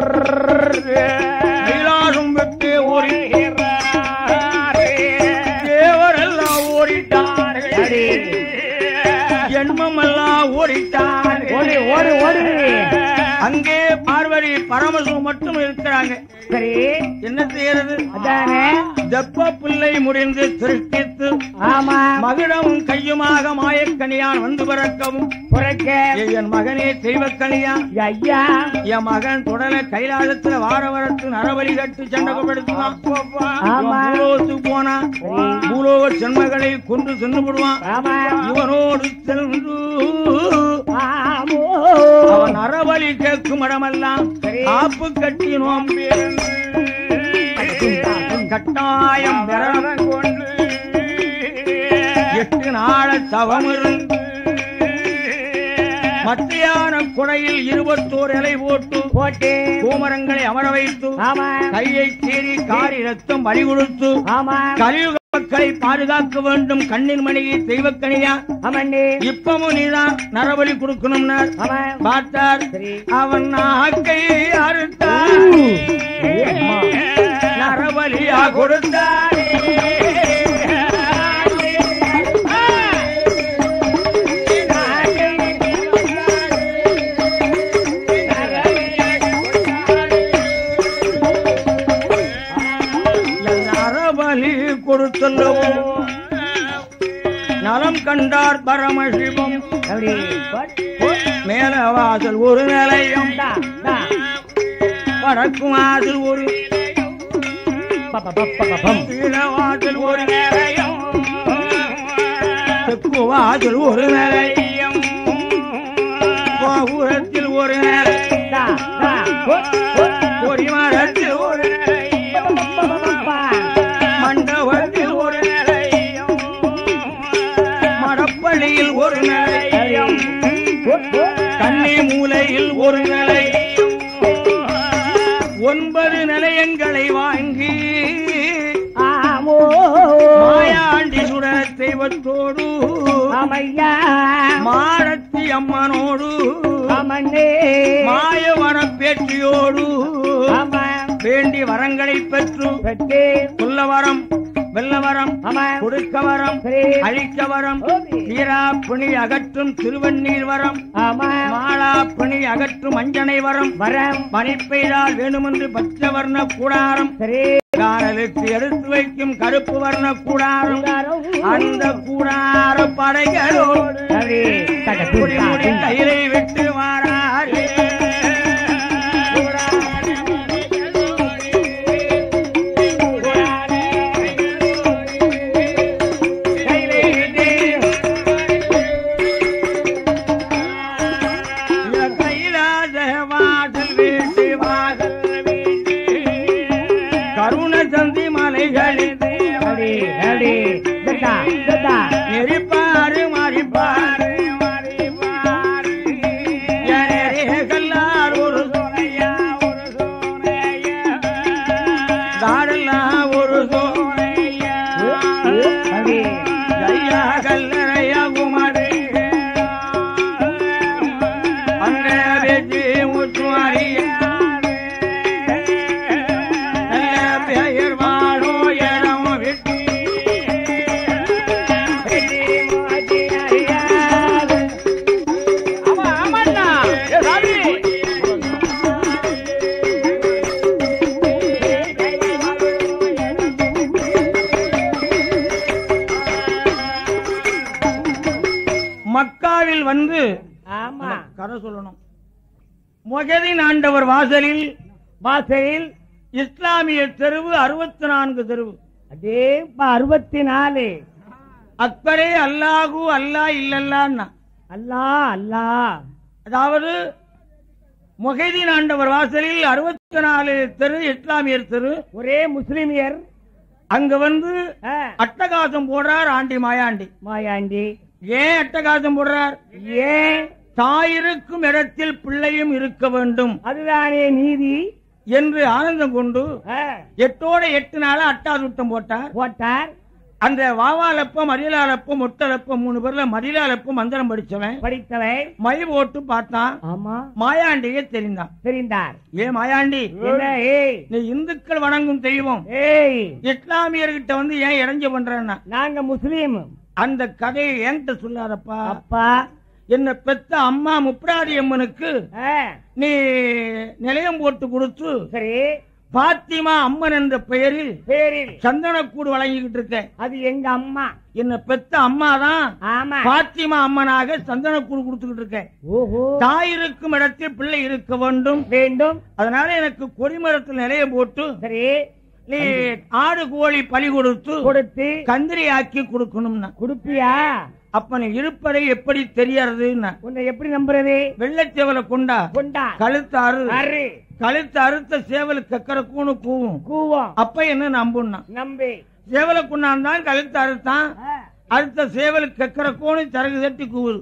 கைலாசம் விட்டு ஓடுகிறார் தேவரெல்லாம் ஓடிட்டார்கள் ஜென்மமெல்லாம் ஓடிட்டார்கள் ஓடு ஓடு ஓடு அங்கே பார்வதி பரமசிவம் மட்டும் இருக்கிறாங்க சரி என்ன செய்யறது அதானே தெப்ப பிள்ளை முடிந்து திருஷ்டித்து ஆமா மகிழவும் கையுமாக மாயக்கனியான் வந்து பிறக்கவும் புறக்க என் மகனே தெய்வக்கனியான் ஐயா என் மகன் தொடர கைலாசத்துல வாரவரத்து நரபலி கட்டு சண்டகப்படுத்துவான் ஆமா. பூலோகத்துக்கு போனா பூலோக சென்மகளை கொண்டு சென்று விடுவான் ஆமா இவனோடு சென்று ஆமோ அவன் நரபலி கேட்கும் இடமெல்லாம் சரி. காப்பு கட்டி நோம்பிருந்து கட்டாயம் விரதம் கொண்டு எட்டு நாள தவம் இருந்து மத்தியான குடையில் இருபத்தோரு இலை போட்டு போட்டு பூமரங்களை அமர வைத்து ஆமா கையை சீறி காரி ரத்தம் பலி கொடுத்து ஆமா கலியுக மக்களை பாதுகாக்க வேண்டும் கண்ணின் மணியை தெய்வக்கனியா ஆமாண்டி இப்பவும் நீதான் நரபலி கொடுக்கணும்னார் ஆமா பார்த்தார் சரி. அவன் நாக்கை அறுத்தார் நரபலியா கொடுத்தாரே என் நரபலி கொடுத்தல்லவோ நலம் கண்டார் பரமசிவம் அப்படி மேல வாசல் ஒரு நிலையம் தா, தா. வடக்கு வாசல் ஒரு ப, ப, ப, ப, ப, பம். கீழ வாசல் ஒரு நிலையம் தெற்கு வாசல் ஒரு நிலையம் கோபுரத்தில் ஒரு நிலையம் தா, தா. ஓ, ஓ. ஒரு மரத்தில் ஒரு நிலையம் ப, ப, ப, ப. மண்டபத்தில் ஒரு நிலையம் மடப்பள்ளியில் ஒரு நிலையம் ஓ, ஓ. கன்னி மூலையில் ஒரு நிலையம் ஒன்பது நிலையங்களை வாங்கி ஆமோ மாயாண்டி சுடர தெய்வத்தோடு ஆமையா மாரத்தி அம்மனோடு ஆமண்ணே மாயவர பேட்டியோடு ஆமா வேண்டி வரங்களை பெற்று பெற்றே சொல்ல வரம் வெல்ல வரம் ஆமா கொடுக்க வரம் சரி. அழிக்க வரம் ஓகே. தீரா பிணி அகற்றும் திருவண்ணீர் வரம் ஆமா மாலா பிணி அகற்றும் அஞ்சனை வரம் வரம் மணிப்பெய்தால் வேணுமென்று பச்சை வர்ண கூடாரம் சரி காணலுக்கு எடுத்து வைக்கும் கருப்பு வர்ண கூடாரம் கூடாரம். அந்த கூடார படைகளோடு சரி தக முடி தூக்கா முடி கையிலை விட்டு வாராரே கையிலை விட்டு கைலாச வாசல் வீட்டு வாசல் வீட்டு கருண சந்தி மலைகளில் அடி அடி தட்டா தட்டா நெறிப்பாரு மறிப்பாரு மறிப்பாரு எரே கல்லார் ஒரு சோனையா ஒரு சோனையா காடெல்லாம் ஒரு சோனையா அடி ஐயா கல்லறையா குமாரி அங்க வெஜி முச்சுமாரியா நல்ல பெயர் வாழோ இடம் விட்டு ஆமா ஆமாண்ணா ஏ சாமி மக்காவில் வந்து ஆமா கதை சொல்லணும் முகதின் ஆண்டவர் வாசலில் வாசலில் இஸ்லாமிய தெருவு அறுபத்தி நான்கு தெருவு அதே அறுபத்தி நாலு அக்கரே அல்லாஹு அல்லா இல்லல்லான்னா அல்லா அல்லா அதாவது முகைதீன் ஆண்டவர் வாசலில் அறுபத்தி நாலு தெரு இஸ்லாமியர் தெரு ஒரே முஸ்லிமியர் அங்க வந்து ஆ, அட்டகாசம் போடுறார் ஆண்டி மாயாண்டி மாயாண்டி ஏன் அட்டகாசம் போடுறார் ஏன் தாயிருக்கும் இடத்தில் பிள்ளையும் இருக்க வேண்டும் அதுதானே நீதி என்று ஆனந்தம் கொண்டு ஆ, எட்டோட எட்டு நாளா அட்டாசுட்டம் போட்டார் போட்டார் அந்த வாவாலப்பம் அரியலாலப்பம் ஒட்டலப்பம் மூணு பேர்ல மதிலாலப்பம் மந்திரம் படிச்சவன் படித்தவை மை போட்டு பார்த்தான் ஆமா மாயாண்டியே தெரிந்தான் தெரிந்தார் ஏ மாயாண்டி என்ன ஏய் நீ இந்துக்கள் வணங்கும் தெய்வம் ஏய் இஸ்லாமியர்கிட்ட வந்து ஏன் இறங்கி பண்றேன்னா நாங்க முஸ்லீம் அந்த கதையை என்கிட்ட சொல்லாதப்பா அப்பா என்ன பெத்த அம்மா முப்ராரி அம்மனுக்கு ஆ, நீ நிலையம் போட்டு கொடுத்து சரி பாத்திமா அம்மன் என்ற பெயரில் பேரில் சந்தனக்கூடு வழங்கிக்கிட்டு இருக்க அது எங்க அம்மா என்ன பெத்த அம்மா தான் ஆமா பாத்திமா அம்மனாக சந்தனக்கூடு கொடுத்துக்கிட்டு இருக்க ஓஹோ தாய் இருக்கும் இடத்தில் பிள்ளை இருக்க வேண்டும் வேண்டும் அதனால எனக்கு கொடிமரத்தில் நிலையம் போட்டு சரி நீ ஆடு கோழி பலி கொடுத்து கொடுத்து கந்திரி ஆக்கி கொடுக்கணும்னா குடுப்பியா அப்ப நீ இருப்பதை எப்படி தெரியறதுன்னா உன்னை எப்படி நம்புறது வெள்ளச்சேவலை கொண்டா கொண்டா கழுத்து அறு அரு கழுத்து அறுத்த சேவல் கக்கற கூணு கூவும் கூவம் அப்ப என்ன நம்புனா நம்பி சேவலை கொண்டாந்தான் கழுத்து அறுத்தான் ஆ. அடுத்த சேவல் கக்கற கூணு சரகு தட்டி கூவுது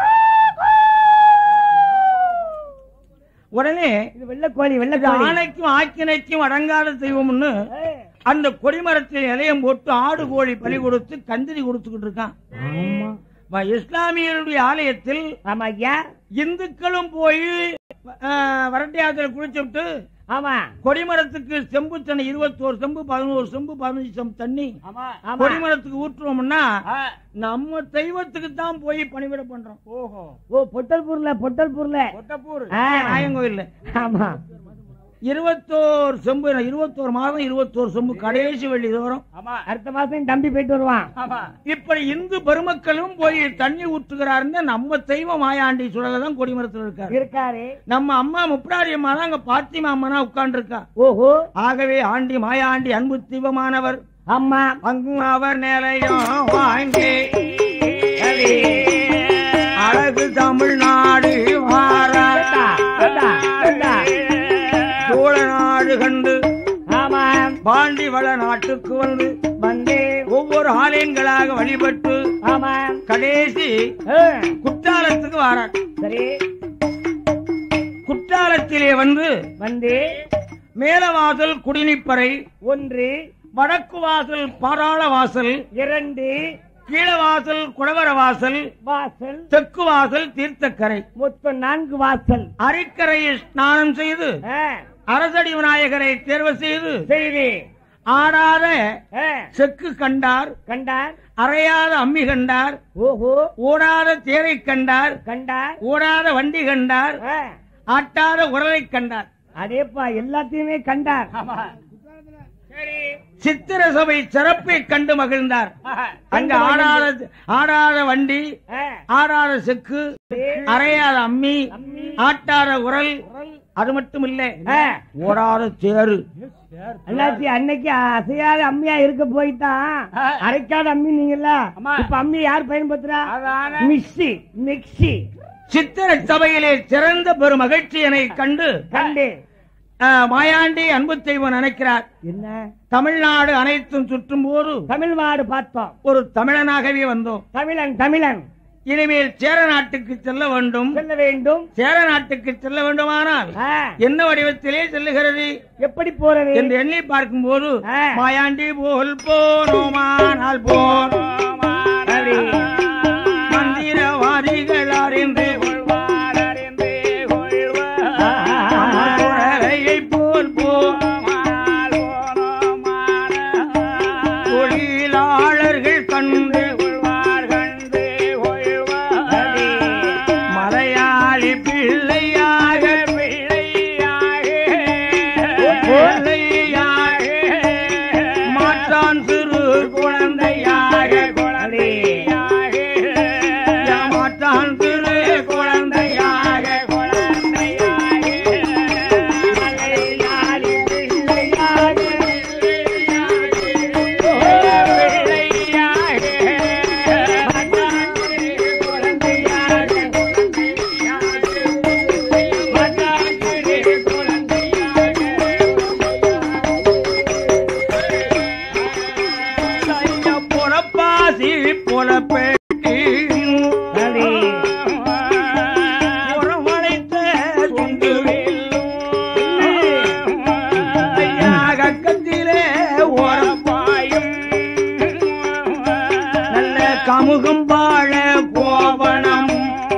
உடனே இது வெள்ளக்கோழி இது வெள்ளக்கோழி ஆணைக்கும் ஆக்கினைக்கும் அடங்காத தெய்வம்னு ஏ, அந்த கொடிமரத்தில் இலையம் போட்டு ஆடு கோழி பலி கொடுத்து கந்திரி கொடுத்துக்கிட்டு இருக்கான் ஆமா வ- இஸ்லாமியருடைய ஆலயத்தில் ஆமா ஐயா இந்துக்களும் போய் வரட்டியாத்திர குளிச்சு விட்டு ஆமா கொடிமரத்துக்கு செம்பு தண்ணி இருபத்தோரு செம்பு பதினோரு செம்பு பதினஞ்சு செம்பு தண்ணி ஆமா கொடிமரத்துக்கு ஊற்றுவோம்னா நம்ம தெய்வத்துக்கு தான் போய் பணிவிட பண்றோம் ஓஹோ ஓ பொட்டல்பூர்ல பொட்டல்பூர்ல ஒட்டப்பூர் ஆ. நாயங்கோயில்ல ஆமா இருபத்தோரு செம்பு இருபத்தோரு மாதம் இருபத்தோரு செம்பு கடைசி வெள்ளி தோறும் அடுத்த மாசம் என் தம்பி போயிட்டு வருவான் இப்படி இந்து பெருமக்களும் போய் தண்ணி ஊற்றுகிறாருன்னு நம்ம தெய்வம் மாயாண்டி சுடல தான் கொடிமரத்தில் இருக்காரு இருக்காரு நம்ம அம்மா முப்படாரி அம்மா தான் அங்க பாத்திமா அம்மனா உட்கார்ந்து இருக்கா ஓஹோ ஆகவே ஆண்டி மாயாண்டி அன்பு தெய்வமானவர் அம்மா அங்கு அவர் நிலையம் வாங்கி அழகு தமிழ்நாடு வாராட்டா இந்தா, இந்தா. சோழ நாடு கண்டு ஆமா பாண்டி வள நாட்டுக்கு வந்து வந்து ஒவ்வொரு ஆலயங்களாக வழிபட்டு ஆமா கடைசி ஏ, குற்றாலத்துக்கு வாரார் சரி குற்றாலத்திலே வந்து வந்து மேலவாசல் குடினிப்பறை ஒன்று வடக்கு வாசல் பாதாள வாசல் இரண்டு கீழவாசல் குடவர வாசல் வாசல் தெற்கு வாசல் தீர்த்தக்கரை மொத்தம் நான்கு வாசல் அரிக்கரையில் ஸ்நானம் செய்து ஆ, அரசடி விநாயகரை தேர்வு செய்து செய்தி ஆடாத ஆ, செக்கு கண்டார் கண்டார் அறையாத அம்மி கண்டார் ஓஹோ ஓடாத தேரை கண்டார் கண்டார் ஓடாத வண்டி கண்டார் ஆ, ஆட்டாத உரலை கண்டார் அதேப்பா எல்லாத்தையுமே கண்டார் சித்திர சபை சிறப்பை கண்டு மகிழ்ந்தார் அங்க ஆடாத ஆடாத வண்டி ஆ, ஆடாத செக்கு அறையாத அம்மி அம்மி, ஆட்டாத உரல் அது மட்டும் இல்ல ஆ, ஓடாத தேரு அண்ணாச்சி அன்னைக்கு அசையாத அம்மியா இருக்க போயிட்டான் அரைக்காத அம்மி நீங்கல்ல இப்ப அம்மி யார் பயன்படுத்துறா மிக்சி மிக்சி சித்திர சபையிலே சிறந்த பெரும் மகிழ்ச்சியனை கண்டு கண்டு ஆ, மாயாண்டி அன்பு தெய்வம் நினைக்கிறார் என்ன தமிழ்நாடு அனைத்தும் சுற்றும் போது தமிழ்நாடு பார்த்தோம் ஒரு தமிழனாகவே வந்தோம் தமிழன் தமிழன் இனிமேல் சேர நாட்டுக்கு செல்ல வேண்டும் செல்ல வேண்டும் சேர நாட்டுக்கு செல்ல வேண்டுமானால் ஆ, என்ன வடிவத்திலே செல்லுகிறது எப்படி போறது என்று எண்ணி பார்க்கும் போது ஆ. மாயாண்டி போல் போனோமானால் போனோமானடி. மந்திரவாதிகள் அறிந்து குழலையை போல் போனோமானால் தொழிலாளர்கள் கண்டு மலையாளி பிள்ளையாக பிள்ளையாக மாற்றான் சிறு குழந்தையாக மாற்றான் சிறு குழந்தையாக பொறப்பாசி பொறப்பேட்டி புறமழைத்த துண்டு ஐயா கக்கத்திலே ஓரப்பாயும் நல்ல கமுகம் வாழ கோவணம்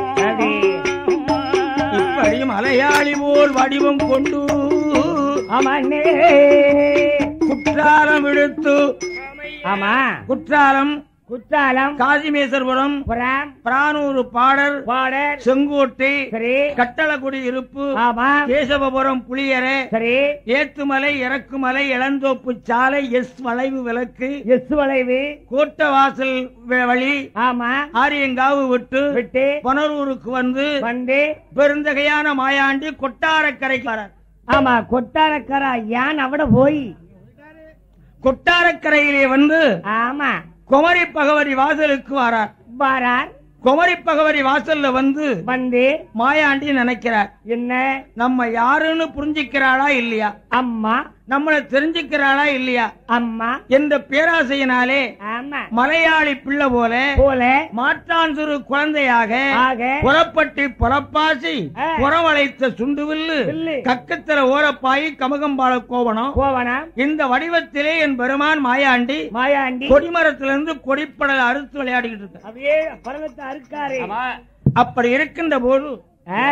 இப்படி மலையாளி போல் வடிவம் கொண்டு ஆமா அண்ணே குற்றாலம் விடுத்து ஆமா குற்றாலம் குற்றாலம் காசிமேஸ்வரபுரம் புறம் பிரானூர் பாடல் பாடர் செங்கோட்டை சரி கட்டளக்குடி இருப்பு ஆமா கேசவபுரம் புளியரை சரி ஏத்துமலை இறக்குமலை இளந்தோப்பு சாலை எஸ் வளைவு விளக்கு எஸ் வளைவு கோட்டவாசல் வ- வழி ஆமா ஆரியங்காவு விட்டு விட்டு பொனரூருக்கு வந்து வந்து பெருந்தகையான மாயாண்டி கொட்டாரக்கரைக்கு வரார் ஆமா கொட்டாரக்கரா யான் அவட போய் கொட்டாரக்கரையிலே வந்து ஆமா குமரி பகவதி வாசலுக்கு வரார் வாரார் குமரி பகவதி வாசல்ல வந்து வந்து மாயாண்டி நினைக்கிறார் என்ன நம்ம யாருன்னு புரிஞ்சுக்கிறாளா இல்லையா அம்மா நம்மள தெரிஞ்சுக்கிறாளா இல்லையா அம்மா என்ற பேராசையினாலே ஆமா மலையாளி பிள்ளை போல போல மாற்றான் சிறு குழந்தையாக ஆக புறப்பட்டு புறப்பாசி ஆ. புறவளைத்த சுண்டுவில்லு வில்லு. கக்கத்தில ஓரப்பாயி கமகம்பால கோவணம் கோவணம் இந்த வடிவத்திலே என் பெருமான் மாயாண்டி மாயாண்டி கொடிமரத்திலிருந்து கொடிப்படல் அறுத்து விளையாடிக்கிட்டு இருக்க அப்படியே பருவத்தை அறுக்காரு அப்படி இருக்கின்ற போது ஆ,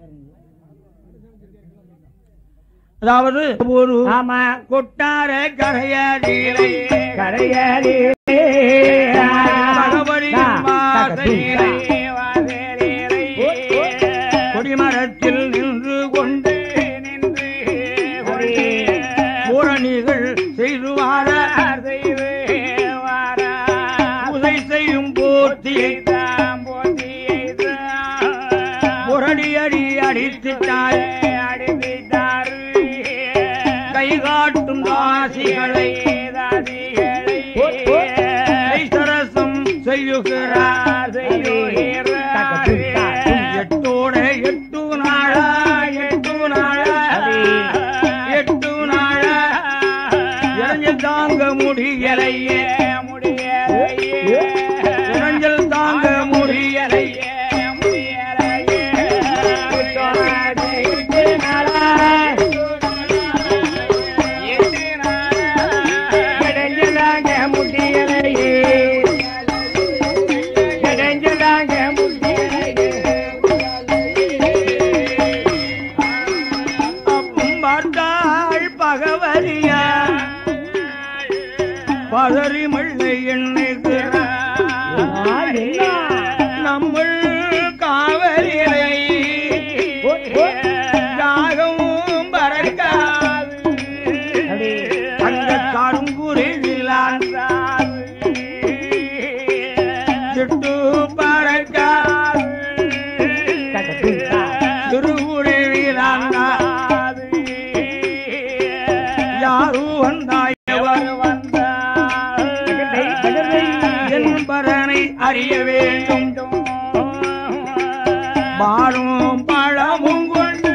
அதாவது ஒரு ஆமா கொட்டார கரையாடியிலே கரையாடி பகவதி வாசலிலே கொடிமரத்தில் நின்று கொண்டு நின்று பூரணிகள் செய்து வார செய்து வாரா பூசை செய்யும் போர்த்தியை புரடி அடி அடித்துட்டாய் கை காட்டும் தாசிகளை சரசம் செய்யுகிறார் எட்டோட எட்டு நாளா எட்டு நாளா எட்டு நாளா இளைஞர் தாங்க முடியலையே இளைஞல் தாங்க முடியலையே கிடைஞ்சதாங்க முடியலையே கிடைஞ்சதாங்க முடியலையே அப்பும் பார்த்தாள் பகவரியா பதறி மள்ளை எண்ணுகிறார் ஆ, என்ன? நம்மள் காவலிலை யாகவும் பறக்காது அப்படி. அந்த கருங்குருவிலான் சிட்டு பறக்காது திருவுருவிலான் யாரு வந்தாயவர் என்பதனை அறிய வேண்டும் பாலும் பழமும் கொண்டு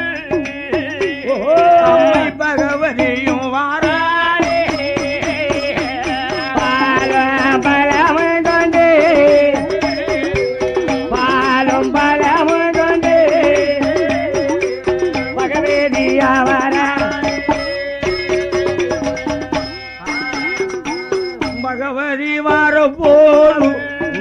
அம்மை பகவதியும் வாராளே பாலம் பழமும் கொண்டு பாலும் பழமும் கொண்டு பகவேதியா வரா பகவதி வார போலும்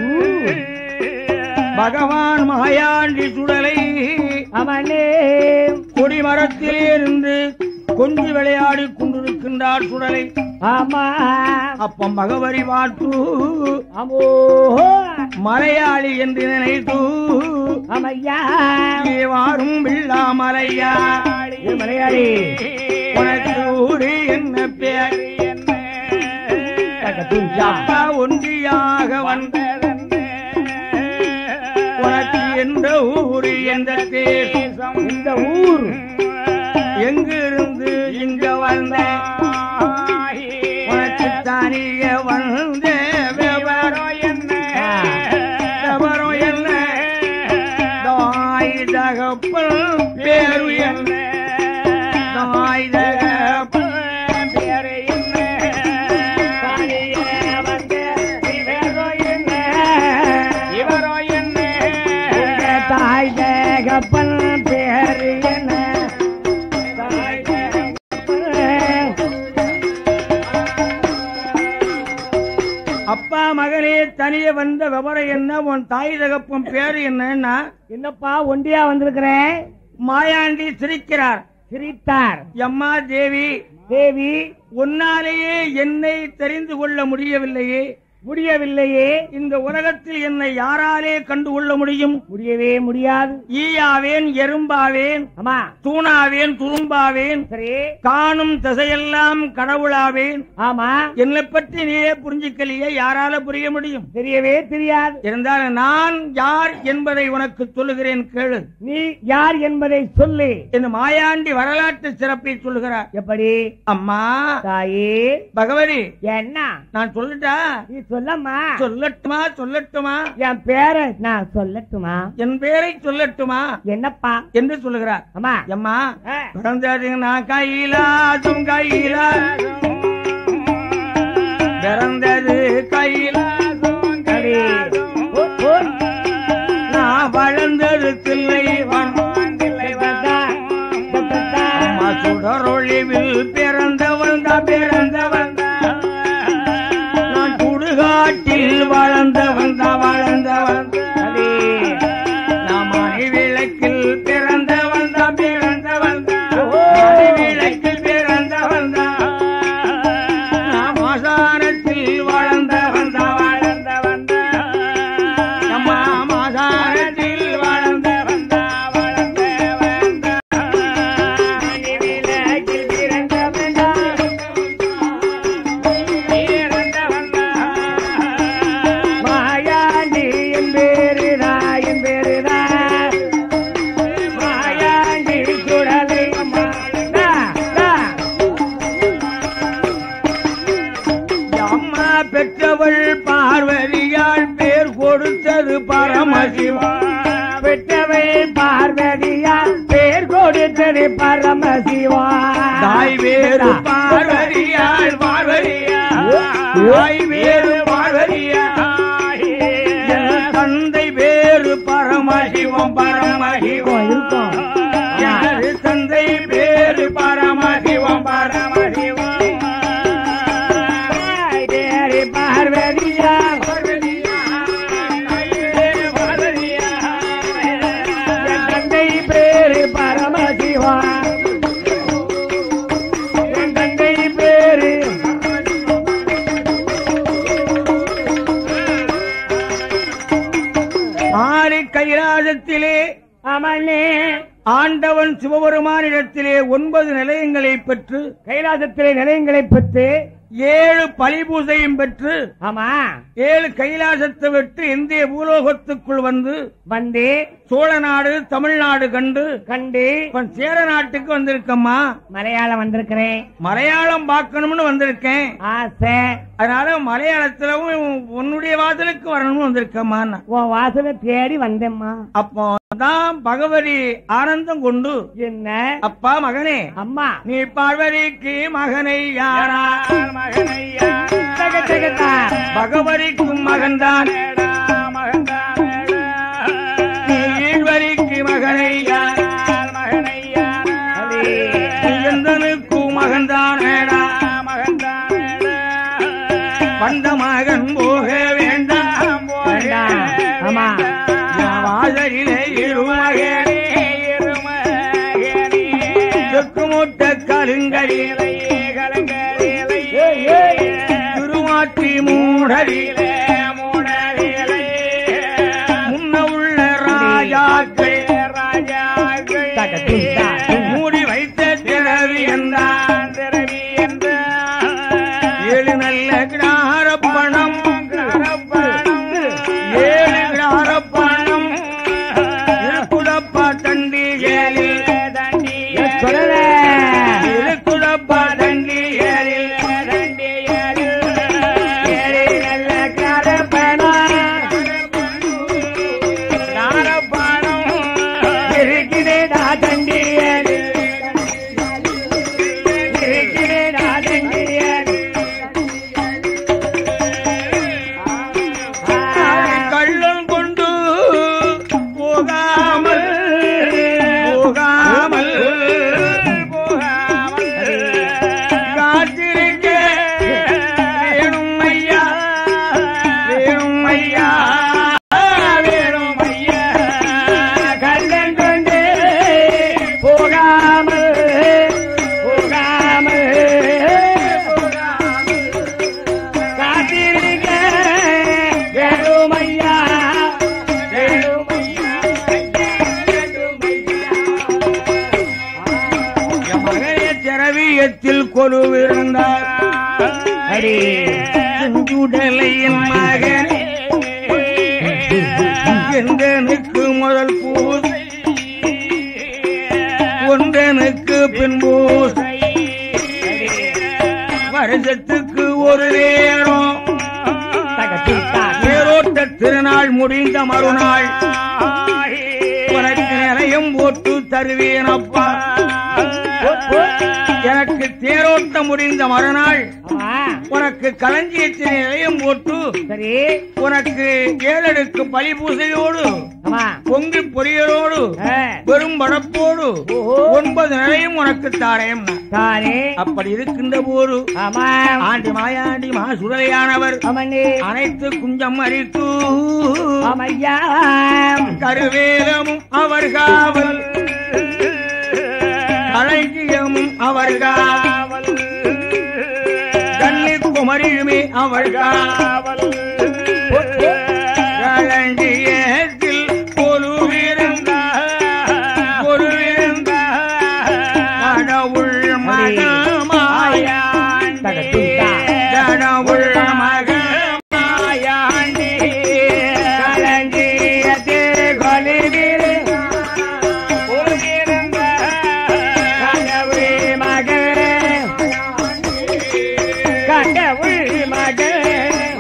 பகவான் மாயாண்டி சுடலை அவனே கொடிமரத்திலே இருந்து கொஞ்சி விளையாடி கொண்டிருக்கின்றார் சுடலை ஆமா அப்பம் பகவதி பாட்டு அமோ மலையாளி என்று நினைத்து அமையா இங்கே வாரும் வில்லாமலையா இது மலையாளி உனக்கு ஊரு என்ன பேர் அப்பா ஒன்றியாக வந்த உனக்கு எந்த ஊரு எந்த தேசம் இந்த ஊர் எங்கிருந்து இங்க வந்த உனக்கு தனிய வந்த விவரம் என்ன விவரம் என்ன தாய் தகப்பல் பேரு என்ன தாய் தகப்பல் பேரு என்ன பாடிய வந்த இவரோ என்ன? இவரோ என்ன உங்க தாய் தகப்பன் பேரு என்ன தாய் தகப்பன் அப்பா மகளே தனியே வந்த விவரம் என்ன உன் தாய் தகப்பன் பேரு என்னன்னா என்னப்பா ஒண்டியா வந்திருக்கிறேன் மாயாண்டி சிரிக்கிறார் சிரித்தார் அம்மா தேவி தேவி உன்னாலேயே என்னை தெரிந்து கொள்ள முடியவில்லையே முடியவில்லையே இந்த உலகத்தில் என்னை யாராலே கண்டுகொள்ள முடியும் முடியவே முடியாது ஈயாவேன் எறும்பாவேன் ஆமா தூணாவேன் துரும்பாவேன் சரி காணும் திசையெல்லாம் கடவுளாவேன் ஆமா என்னை பற்றி நீயே புரிஞ்சுக்கலையே யாரால புரிய முடியும் தெரியவே தெரியாது இருந்தாலும் நான் யார் என்பதை உனக்கு சொல்லுகிறேன் கேளு நீ யார் என்பதை சொல்லு இந்த மாயாண்டி வரலாற்று சிறப்பை சொல்லுகிறார் எப்படி அம்மா தாயே பகவதி என்ன நான் சொல்லட்டா நீ சொல்லம்மா சொல்லட்டுமா சொல்லட்டுமா என் பேரை நான் சொல்லட்டுமா என் பேரை சொல்லட்டுமா என்னப்பா என்று சொல்லுகிறார் அம்மா அம்மா ஆ. பிறந்ததுன்னா கையிலாசும் கையிலாசும் பிறந்தது கையிலாசும் சரி. ஓ, ஓ. நான் வளர்ந்தது தில்லை அம்மா சுடரொளிவில் பிறந்தவன் தான் பிறந்தவன் தான். நான் சுடுகாட்டில் வளர்ந்தவன் தான் வளர்ந்தவன் சரி. நான் மணி விளக்கில் பிறந்தவன் தான் பிறந்தவன் தான் மணி விளக்கில் பிறந்தவன் தான் நான் மாசாரத்தில் வளர்ந்தவன் தான் வளர்ந்தவன் தான் அம்மா மாசாரத்தில் வளர்ந்தவன் தான் வளர்ந்தவன் தான் மணி விளக்கில் பிறந்தவன் தான் பிறந்தவன் தான் மாயாண்டி என் பேருதா என் பேருதா மாயாண்டி சுடலை அம்மா. தா, தா. அம்மா பெற்றவள் பார்வதியால் பேர் கொடுத்தது பரமசிவா பெற்றவை பார்வதியா பேர் கொடுத்தது பரமசிவா தாய் வேறு பார்வதியால் பார்வதியா தாய் வேறு பார்வதியா என் தந்தை வேறு பரமசிவம் பரமசிவம் இருக்கும் எனது தந்தை வேறு பரமசிவம் பரமசிவம் தாய் பேரு பார்வதியா என் தந்தை பேரு பரமசிவா என் தந்தை பேரு ஆறு கைலாசத்திலே ஆமாண்ணே ஆண்டவன் சிவபெருமானிடத்திலே ஒன்பது நிலையங்களை பெற்று கைலாசத்திலே நிலையங்களை பெற்று ஏழு பலிபூசையும் பெற்று ஆமா ஏழு கைலாசத்தை விட்டு இந்திய பூலோகத்துக்குள் வந்து வந்து சோழ நாடு தமிழ்நாடு கண்டு கண்டு இப்ப சேர நாட்டுக்கு வந்திருக்கம்மா மலையாளம் வந்திருக்கிறேன் மலையாளம் பார்க்கணும்னு வந்திருக்கேன் ஆசை அதனால மலையாளத்திலும் உன்னுடைய வாசலுக்கு வரணும்னு வந்திருக்கம்மா உன் வாசலை தேடி வந்தேம்மா அப்போ தான் பகவதி ஆனந்தம் கொண்டு என்ன அப்பா மகனே அம்மா நீ பார்வதிக்கு மகனை யாரா தக, தகதா. பகவதிக்கும் மகன்தான் நீ ஈழ்வரிக்கு மகனை யாரா எந்தனுக்கும் மகன்தான் வந்த மகன் போக வேண்டாம் வேண்டாம். ஆமா. என் வாசலிலே இருமகனே தெக்குமுட்ட கலுங்கரிலே திருமாற்றி மூடலிலே முன்ன உள்ள ராஜாக்கள் தகதும் தா. மூடி வைத்த திரவி என்றான் ஏழு நல்ல கிராரப்பணம் ஏழு கிராரப்பணம் இருக்குடப்பா தண்டி ஏழில் சொல்லல. இருக்குடப்பா தண்டி ஏழில் ஏழை நல்ல காரப்பணம். இருக்கிறேடா தண்டியல். இருக்கிறேடா தண்டியல். வந்தார் அடி செஞ்சுடலையின் மகனே எந்தனுக்கு முதல் பூசை ஒன்றனுக்கு பின் பூசை வருஷத்துக்கு ஒரு நேரம் தேரோட்ட திருநாள் முடிந்த மறுநாள் உனக்கு நிலையம் போட்டு தருவேன் அப்பா எனக்கு தேரோட்டம் முடிந்த மறுநாள் ஆமா உனக்கு களஞ்சியத்தின் நிலையம் போட்டு சரி உனக்கு ஏழடுக்கு பலி பூசையோடு ஆமா பொங்கி பொரியலோடு ஆ, பெரும் படப்போடு ஓஹோ. ஒன்பது நிலையும் உனக்கு தாரேன் தானே அப்படி இருக்கின்ற போது ஆமா ஆண்டி மாயாண்டி மா சுடலையானவர் ஆமண்ணே அனைத்து குஞ்சம் அரித்து ஆமையா கருவேலமும் அவர் காவல் களஞ்சியமும் அவர் காவல் கண்ணி குமரியுமே அவர் காவல் களஞ்சியத்தில் கொலுவிருந்த கொலுவிருந்த கடவுள் மகமாயா கடவுள் மகமாயாண்டி களஞ்சியத்தே கொலிவிரு கடவுள் மகளே கடவுள் மகளே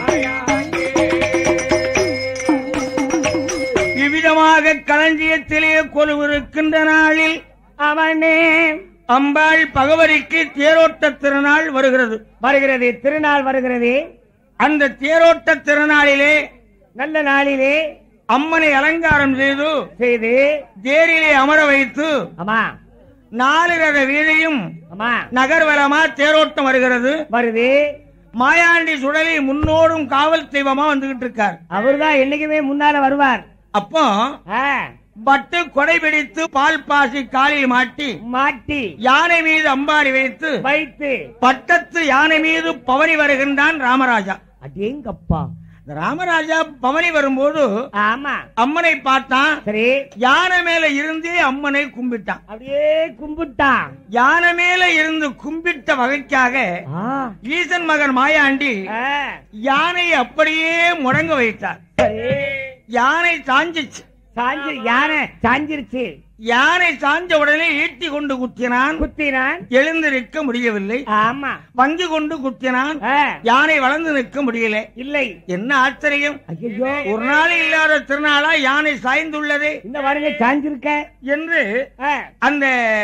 இவ்விதமாக களஞ்சியத்திலே கொலுவிருக்கின்ற நாளில் அவனே அம்பாள் பகவதிக்கு தேரோட்ட திருநாள் வருகிறது வருகிறது திருநாள் வருகிறது அந்த தேரோட்ட திருநாளிலே நல்ல நாளிலே அம்மனை அலங்காரம் செய்து செய்து தேரிலே அமர வைத்து ஆமா நாலு ரத வீதியும் ஆமா நகர்வலமா தேரோட்டம் வருகிறது வருது மாயாண்டி சுடலி முன்னோடும் காவல் தெய்வமா வந்துகிட்டு இருக்கார் அவர்தான் என்னைக்குமே முன்னால வருவார் அப்போ ஆ, பட்டு கொடை பிடித்து பால் பாசி காலில் மாட்டி மாட்டி யானை மீது அம்பாரி வைத்து வைத்து பட்டத்து யானை மீது பவனி வருகின்றான் ராமராஜா அடேங்கப்பா இந்த ராமராஜா பவனி வரும்போது ஆமா அம்மனை பார்த்தான் சரி யானை மேல இருந்தே அம்மனை கும்பிட்டான் அப்படியே கும்பிட்டான் யானை மேல இருந்து கும்பிட்ட வகைக்காக ஆ, ஈசன் மகன் மாயாண்டி ஆ, யானையை அப்படியே முடங்க வைத்தார் சரி யானை சாஞ்சிச்சு சாஞ்சி யானை சாஞ்சிருச்சு யானை சாஞ்ச உடனே ஈட்டி கொண்டு குத்தினான் குத்தினான் எழுந்திருக்க முடியவில்லை ஆமா வங்கி கொண்டு குத்தினான் ஆ, யானை வளர்ந்து நிற்க முடியல இல்லை என்ன ஆச்சரியம் ஐயோ ஒரு நாள் இல்லாத திருநாளா யானை சாய்ந்துள்ளதே இந்த பாருங்க சாஞ்சிருக்க என்று ஆ, அந்த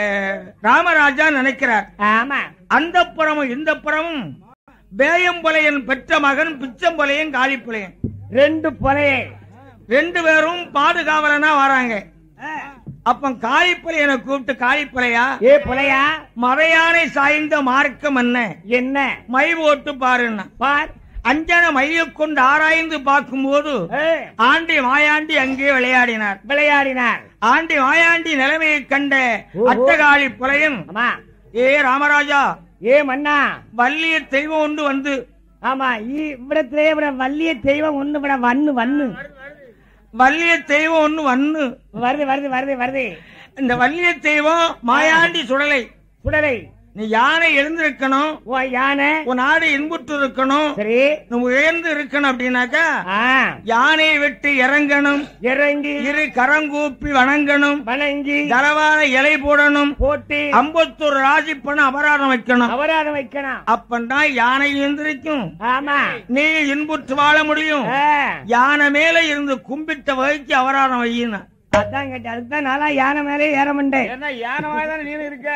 ராமராஜா நினைக்கிறார் ஆமா அந்த புறமும் இந்த புறமும் பேயம்புலையன் பெற்ற மகன் பிச்சம்புலையன் காளிப்புலையன் ரெண்டு பொலையே ரெண்டு பேரும் பாதுகாவலனா வராங்க அப்ப காளிப்புலையனை கூப்பிட்டு காளிப்புலையா ஏ பொலையா மறையானை சாய்ந்த மார்க்கம் என்ன என்ன மை போட்டு பாருன்னா பார் அஞ்சன மைய கொண்டு ஆராய்ந்து பார்க்கும்போது ஏ, ஆண்டி மாயாண்டி அங்கே விளையாடினார் விளையாடினார் ஆண்டி மாயாண்டி நிலைமையை கண்ட ஓஹோ. அட்டகாளி புலையன் ஆமா ஏ ராமராஜா ஏ மன்னா வள்ளிய தெய்வம் ஒன்று வந்து ஆமா இ- இவ்விடத்திலே இவட வள்ளிய தெய்வம் ஒண்ணு விட வண்ணு வண்ணு வள்ளிய தெய்வம் ஒன்று வந்து வருது வருது வருது வருது இந்த வள்ளிய தெய்வம் மாயாண்டி சுடலை சுடலை நீ யானை எழுந்திருக்கணும் ஓ யானை உன் நாடு இன்புற்று இருக்கணும் சரி நீ உயர்ந்து இருக்கணும் அப்படின்னாக்கா ஆ யானையை விட்டு இறங்கணும் இறங்கி இரு கரங்கூப்பி வணங்கணும் வணங்கி தளவான இலை போடணும் போட்டு ஐம்பத்தொரு ராசி பணம் அபராதம் வைக்கணும் அபராதம் வைக்கணும் அப்பந்தான் யானை எழுந்திருக்கும் ஆமா நீ இன்புற்று வாழ முடியும் ஆ, யானை மேல இருந்து கும்பிட்ட வகைக்கு அபராதம் வையின அதான் கேட்டேன் அதுதான் நாளா யானை மேலே ஏற மாட்டேன் என்ன யானை மாதிரி நீ இருக்க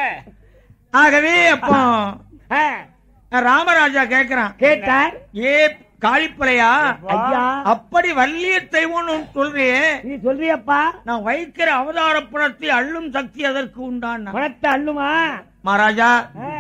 ஆகவே அப்போ ஆ, ராமராஜா கேக்குறான் கேட்டார் ஏ காளிப்பலையா ஐயா அப்படி வள்ளிய தெய்வம்னு சொல்றியே நீ சொல்றியப்பா நான் வைக்கிற அவதார படத்தை அள்ளும் சக்தி அதற்கு உண்டான் பணத்தை அள்ளுமா மகாராஜா ஆ,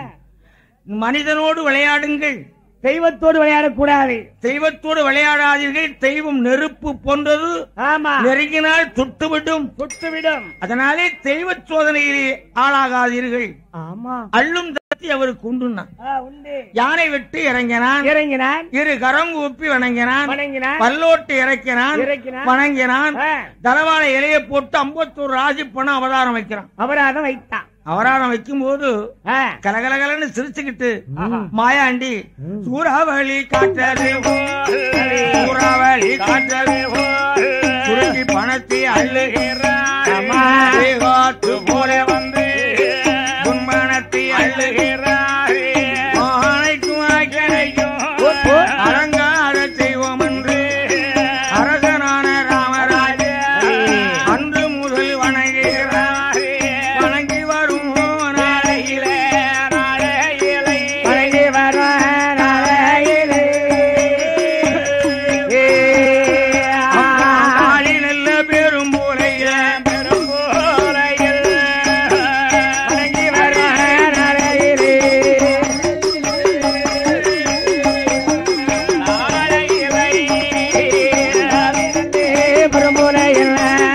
மனிதனோடு விளையாடுங்கள் தெய்வத்தோடு விளையாடக்கூடாது தெய்வத்தோடு விளையாடாதீர்கள் தெய்வம் நெருப்பு போன்றது ஆமா நெருங்கினால் சுட்டுவிடும் சுட்டுவிடும் அதனாலே தெய்வ சோதனையிலே ஆளாகாதீர்கள் ஆமா அள்ளும் சக்தி அவருக்கு உண்டுன்னான் ஆ, உண்டு யானை விட்டு இறங்கினான் இறங்கினான் இரு கரங்கூப்பி வணங்கினான் வணங்கினான் பல்லோட்டு இறக்கினான் இறக்கினான். வணங்கினான் ஆ, தலவாழ இலையை போட்டு ஐம்பத்தோரு ராசி பணம் அவதாரம் வைக்கிறான் அபராதம் வைத்தான் அவராடம் வைக்கும் போது ஆ. கலகலகலன்னு சிரிச்சுக்கிட்டு மாயாண்டி சூறாவளி காற்றது சூறாவளி காற்றது சுருக்கி பணத்தை அள்ளுகிறார் காற்று போல வந்து பொன்மணத்தை அள்ளுகிறார் ஆணைக்கும் ஆய்க்கணைக்கும் அலங்கார தெய்வம் என்று அரசனான ராமராஜ அன்று முதல் வணங்குகிறார் வணங்கி வரும் நாளையிலே நாளையிலே வணங்கி வர நாளையிலே. ஏ, ஆ. ஆளி நல்ல பெரும் போலையில பெரும் போலையில் வணங்கி வர நாளையிலே. ஏ, பெரும்புலையில்.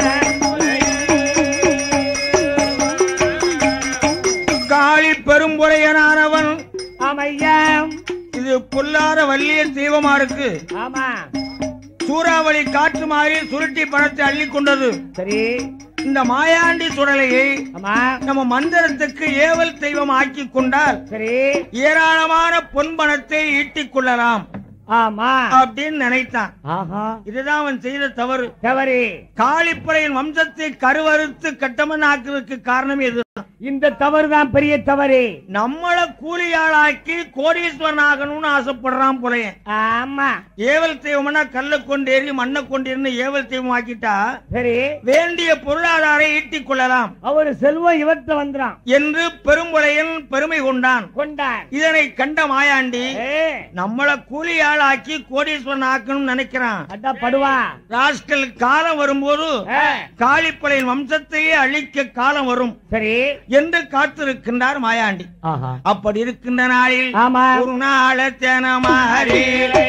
காளி பெரும்புறையனானவன் ஆமையா இது பொல்லாத வள்ளிய தெய்வமா இருக்கு ஆமா சூறாவளி காற்று மாறி சுருட்டி பணத்தை அள்ளி கொண்டது சரி இந்த மாயாண்டி சுடலையை ஆமா நம்ம மந்திரத்துக்கு ஏவல் தெய்வம் ஆக்கி கொண்டால் சரி ஏராளமான பொன் பணத்தை ஈட்டிக் கொள்ளலாம் ஆமா அப்படின்னு நினைத்தான் ஆஹா இதுதான் அவன் செய்த தவறு தவறு காளிப்படையின் வம்சத்தை கருவறுத்து கட்டமனாக்குறதுக்கு காரணம் எது இந்த தவறு தான் பெரிய தவறு நம்மள கூலியாளாக்கி கோடீஸ்வரன் ஆகணும்னு ஆசைப்படுறான் புலையன் ஆமா ஏவல் தெய்வம்னா கல்ல கொண்டேறி மண்ணை கொண்டேறி ஏவல் தெய்வம் ஆக்கிட்டா சரி வேண்டிய பொருளாதாரம் ஈட்டிக் கொள்ளலாம் அவரு செல்வம் இவர்த்த வந்துறான் என்று பெரும்புலையன் பெருமை கொண்டான் கொண்டான் இதனை கண்ட மாயாண்டி ஏ, நம்மள கூலியாள் ஆக்கி கோடீஸ்வரன் ஆக்கணும்னு நினைக்கிறான் அதான் படுவா ராஸ்கல் காலம் வரும்போது ஏ, காளிப்படையின் வம்சத்தையே அழிக்க காலம் வரும் சரி என்று காத்திருக்கின்றார் மாயாண்டி ஆஹா அப்படி இருக்கின்ற நாளில் ஆமா ஒரு நாள தெனமாறிலை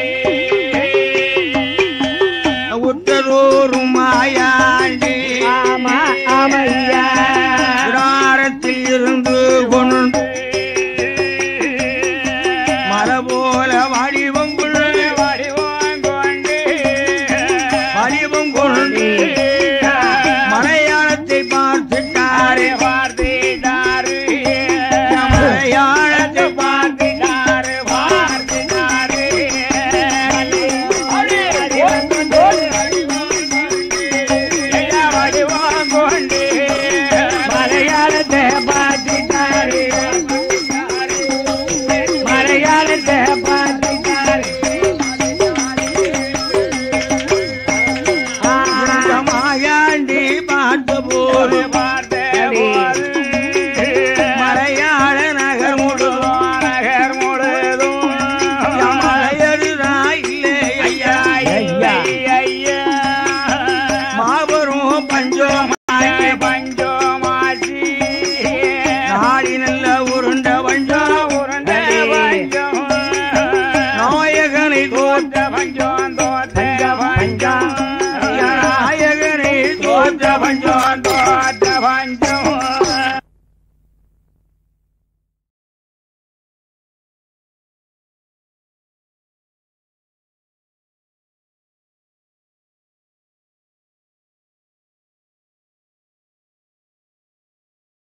உத்தரூரும் மாயாண்டி ஆமா ஆமையா குடாரத்தில் இருந்து கொண்டு மலை போல வடிவம் கொண்டு வடிவம் கொண்டு வடிவம் கொண்டு மலையாளத்தை பார்த்துட்டாரே பார்த்துட்டாரு மலையாளத்தை பார்த்துட்டாரு பார்த்துட்டாரு வடிவம் கொண்டு மலையாளத்தை பார்த்துட்டாரு மலையாளத்தை